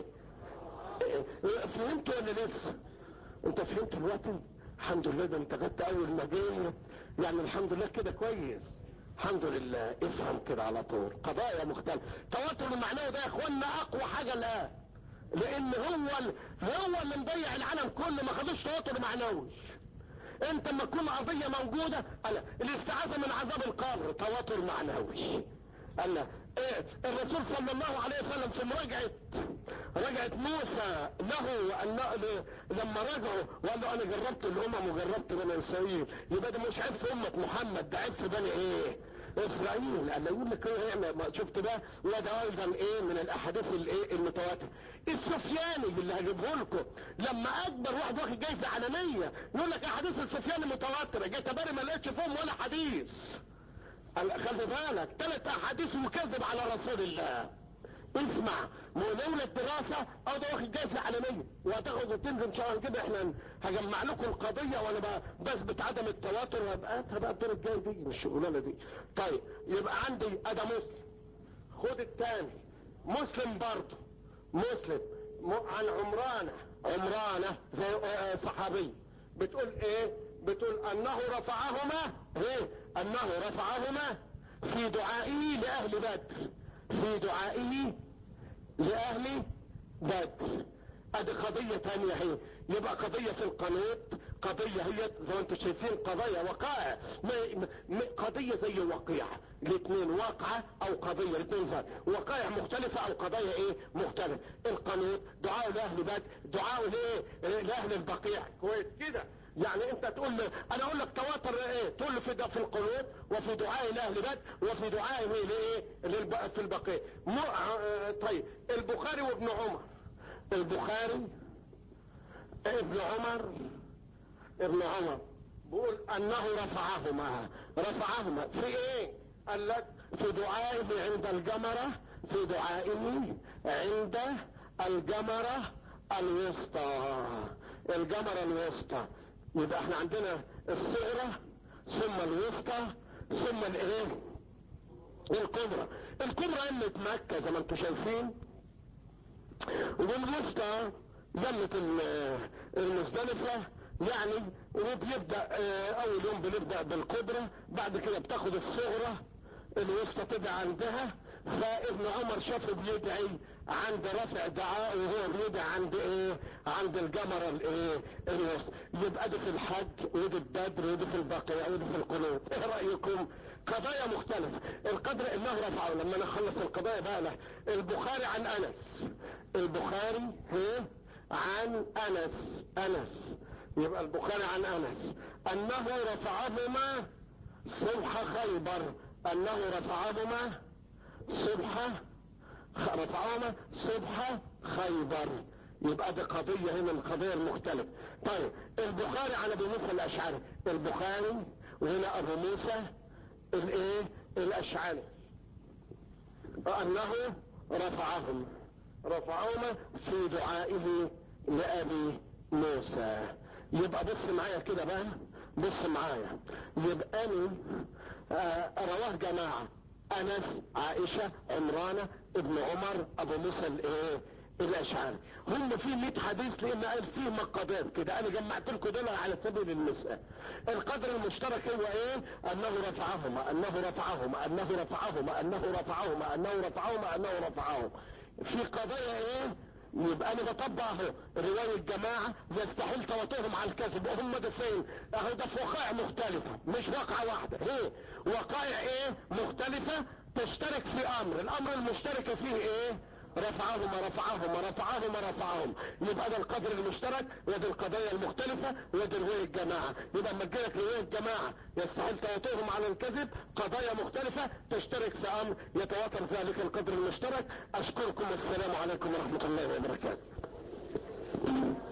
[SPEAKER 1] فهمت ولا لسه انت فهمت دلوقتي الحمد لله ده انت خدت اول ما جيت يعني الحمد لله كده كويس الحمد لله افهم كده على طول قضايا مختلفة تواتر المعنوي ده يا اخوانا اقوى حاجة الان لان هو ال... هو اللي مضيع العالم كله ما خدوش تواتر معنوي انت لما تكون قضية موجودة قال الاستعاذة من عذاب القبر تواتر معنوي قال ايه الرسول صلى الله عليه وسلم في مراجعة رجعت موسى له أن لما رجعوا وقال له انا جربت الامم وجربت بني اسرائيل يبقى ده مش عيب في امة محمد ده عيب في بني ايه اسرائيل قال يقول لك ايه شفت بقى وده ايضا ايه من الاحاديث الايه المتواتره السفياني اللي هجيبه لكم لما اكبر واحد واخد جايزه عالميه يقول لك احاديث السفياني متواتره جيت بالي ما لقيتش فيهم ولا حديث خلي بالك ثلاث احاديث وكذب على رسول الله اسمع مولونا الدراسة او ده واخد جايزة عالمية وهتاخد وتنزل ان شاء الله كده احنا هجمع لكم القضية وانا بثبت عدم التواتر وهبقى بقى الدور الجاي دي مش الشغلانة دي طيب يبقى عندي ادا مسلم خد الثاني مسلم برضه مسلم عن عمرانة عمرانة زي صحابي بتقول ايه بتقول انه رفعهما ايه انه رفعهما في دعائه لاهل بدر في دعائه لاهل بدر ادي قضية تانية هي يبقى قضية في القنوط قضية هي زي ما انتم شايفين قضايا وقائع قضية زي الوقيعة الاثنين واقعة او قضية الاثنين زي وقائع مختلفة او قضايا ايه مختلفة القنوط دعاء لاهل بدر دعاء لايه لاهل البقيع كويس كده يعني انت تقول لي انا اقول لك تواتر ايه تقول لي في في القنوط وفي دعاء لاهل بدر وفي دعائه لايه للب... في البقيه م... طيب البخاري وابن عمر البخاري ابن عمر ابن عمر بيقول انه رفعهما رفعهما في ايه قال لك في دعائه عند الجمرة في دعائه عند الجمرة الوسطى الجمرة الوسطى يبقى احنا عندنا الصغرى ثم الوسطى ثم الايه الكبرى الكبرى قمة مكة زي ما انتم شايفين والوسطى جنة المزدلفة يعني وبيبدأ اول يوم بنبدأ بالكبرى بعد كده بتاخد الصغرى الوسطى تدعى عندها فابن عمر شافه بيدعي عند رفع دعاء وهو بيدعي عند ايه عند الجمرة الايه الوسطى يبقى دي في الحج ودي البدر ودي في البقيع ودي في القنوط ايه رأيكم قضايا مختلفة القدر انه رفعه لما نخلص القضايا بقى له البخاري عن انس البخاري هي عن انس انس يبقى البخاري عن انس انه رفعهما صبح خيبر انه رفعهما صبح رفعهما صبح خيبر يبقى دي قضية هنا من القضية المختلفة طيب البخاري عن ابي موسى الاشعري البخاري وهنا ابو موسى الايه الاشعري انه رفعهم رفعهما في دعائه لأبي موسى يبقى بص معايا كده بقى بص معايا يبقى أنا آه رواه جماعة أنس عائشة عمرانة ابن عمر أبو موسى الإيه الاشعري هم في 100 حديث لان قال فيه مقادات كده انا جمعت لكم دول على سبيل المثال القدر المشترك هو ايه انه رفعهما انه رفعهما انه رفعهما انه رفعهما انه رفعهما انه رفعهما في قضايا ايه يبقى انا بطبق اهو رواية جماعة يستحيل تواترهم على الكذب وهم ده فين اهو ده في وقائع مختلفة مش واقعة واحدة هي وقائع ايه مختلفة تشترك في امر الامر المشترك فيه ايه رفعهما رفعهما رفعهما رفعهم يبقى ده القدر المشترك ودي القضايا المختلفة ودي رواية الجماعة يبقى لما تجيلك رواية الجماعة يستحيل تواترهم على الكذب قضايا مختلفة تشترك في امر يتواتر ذلك القدر المشترك اشكركم والسلام عليكم ورحمة الله وبركاته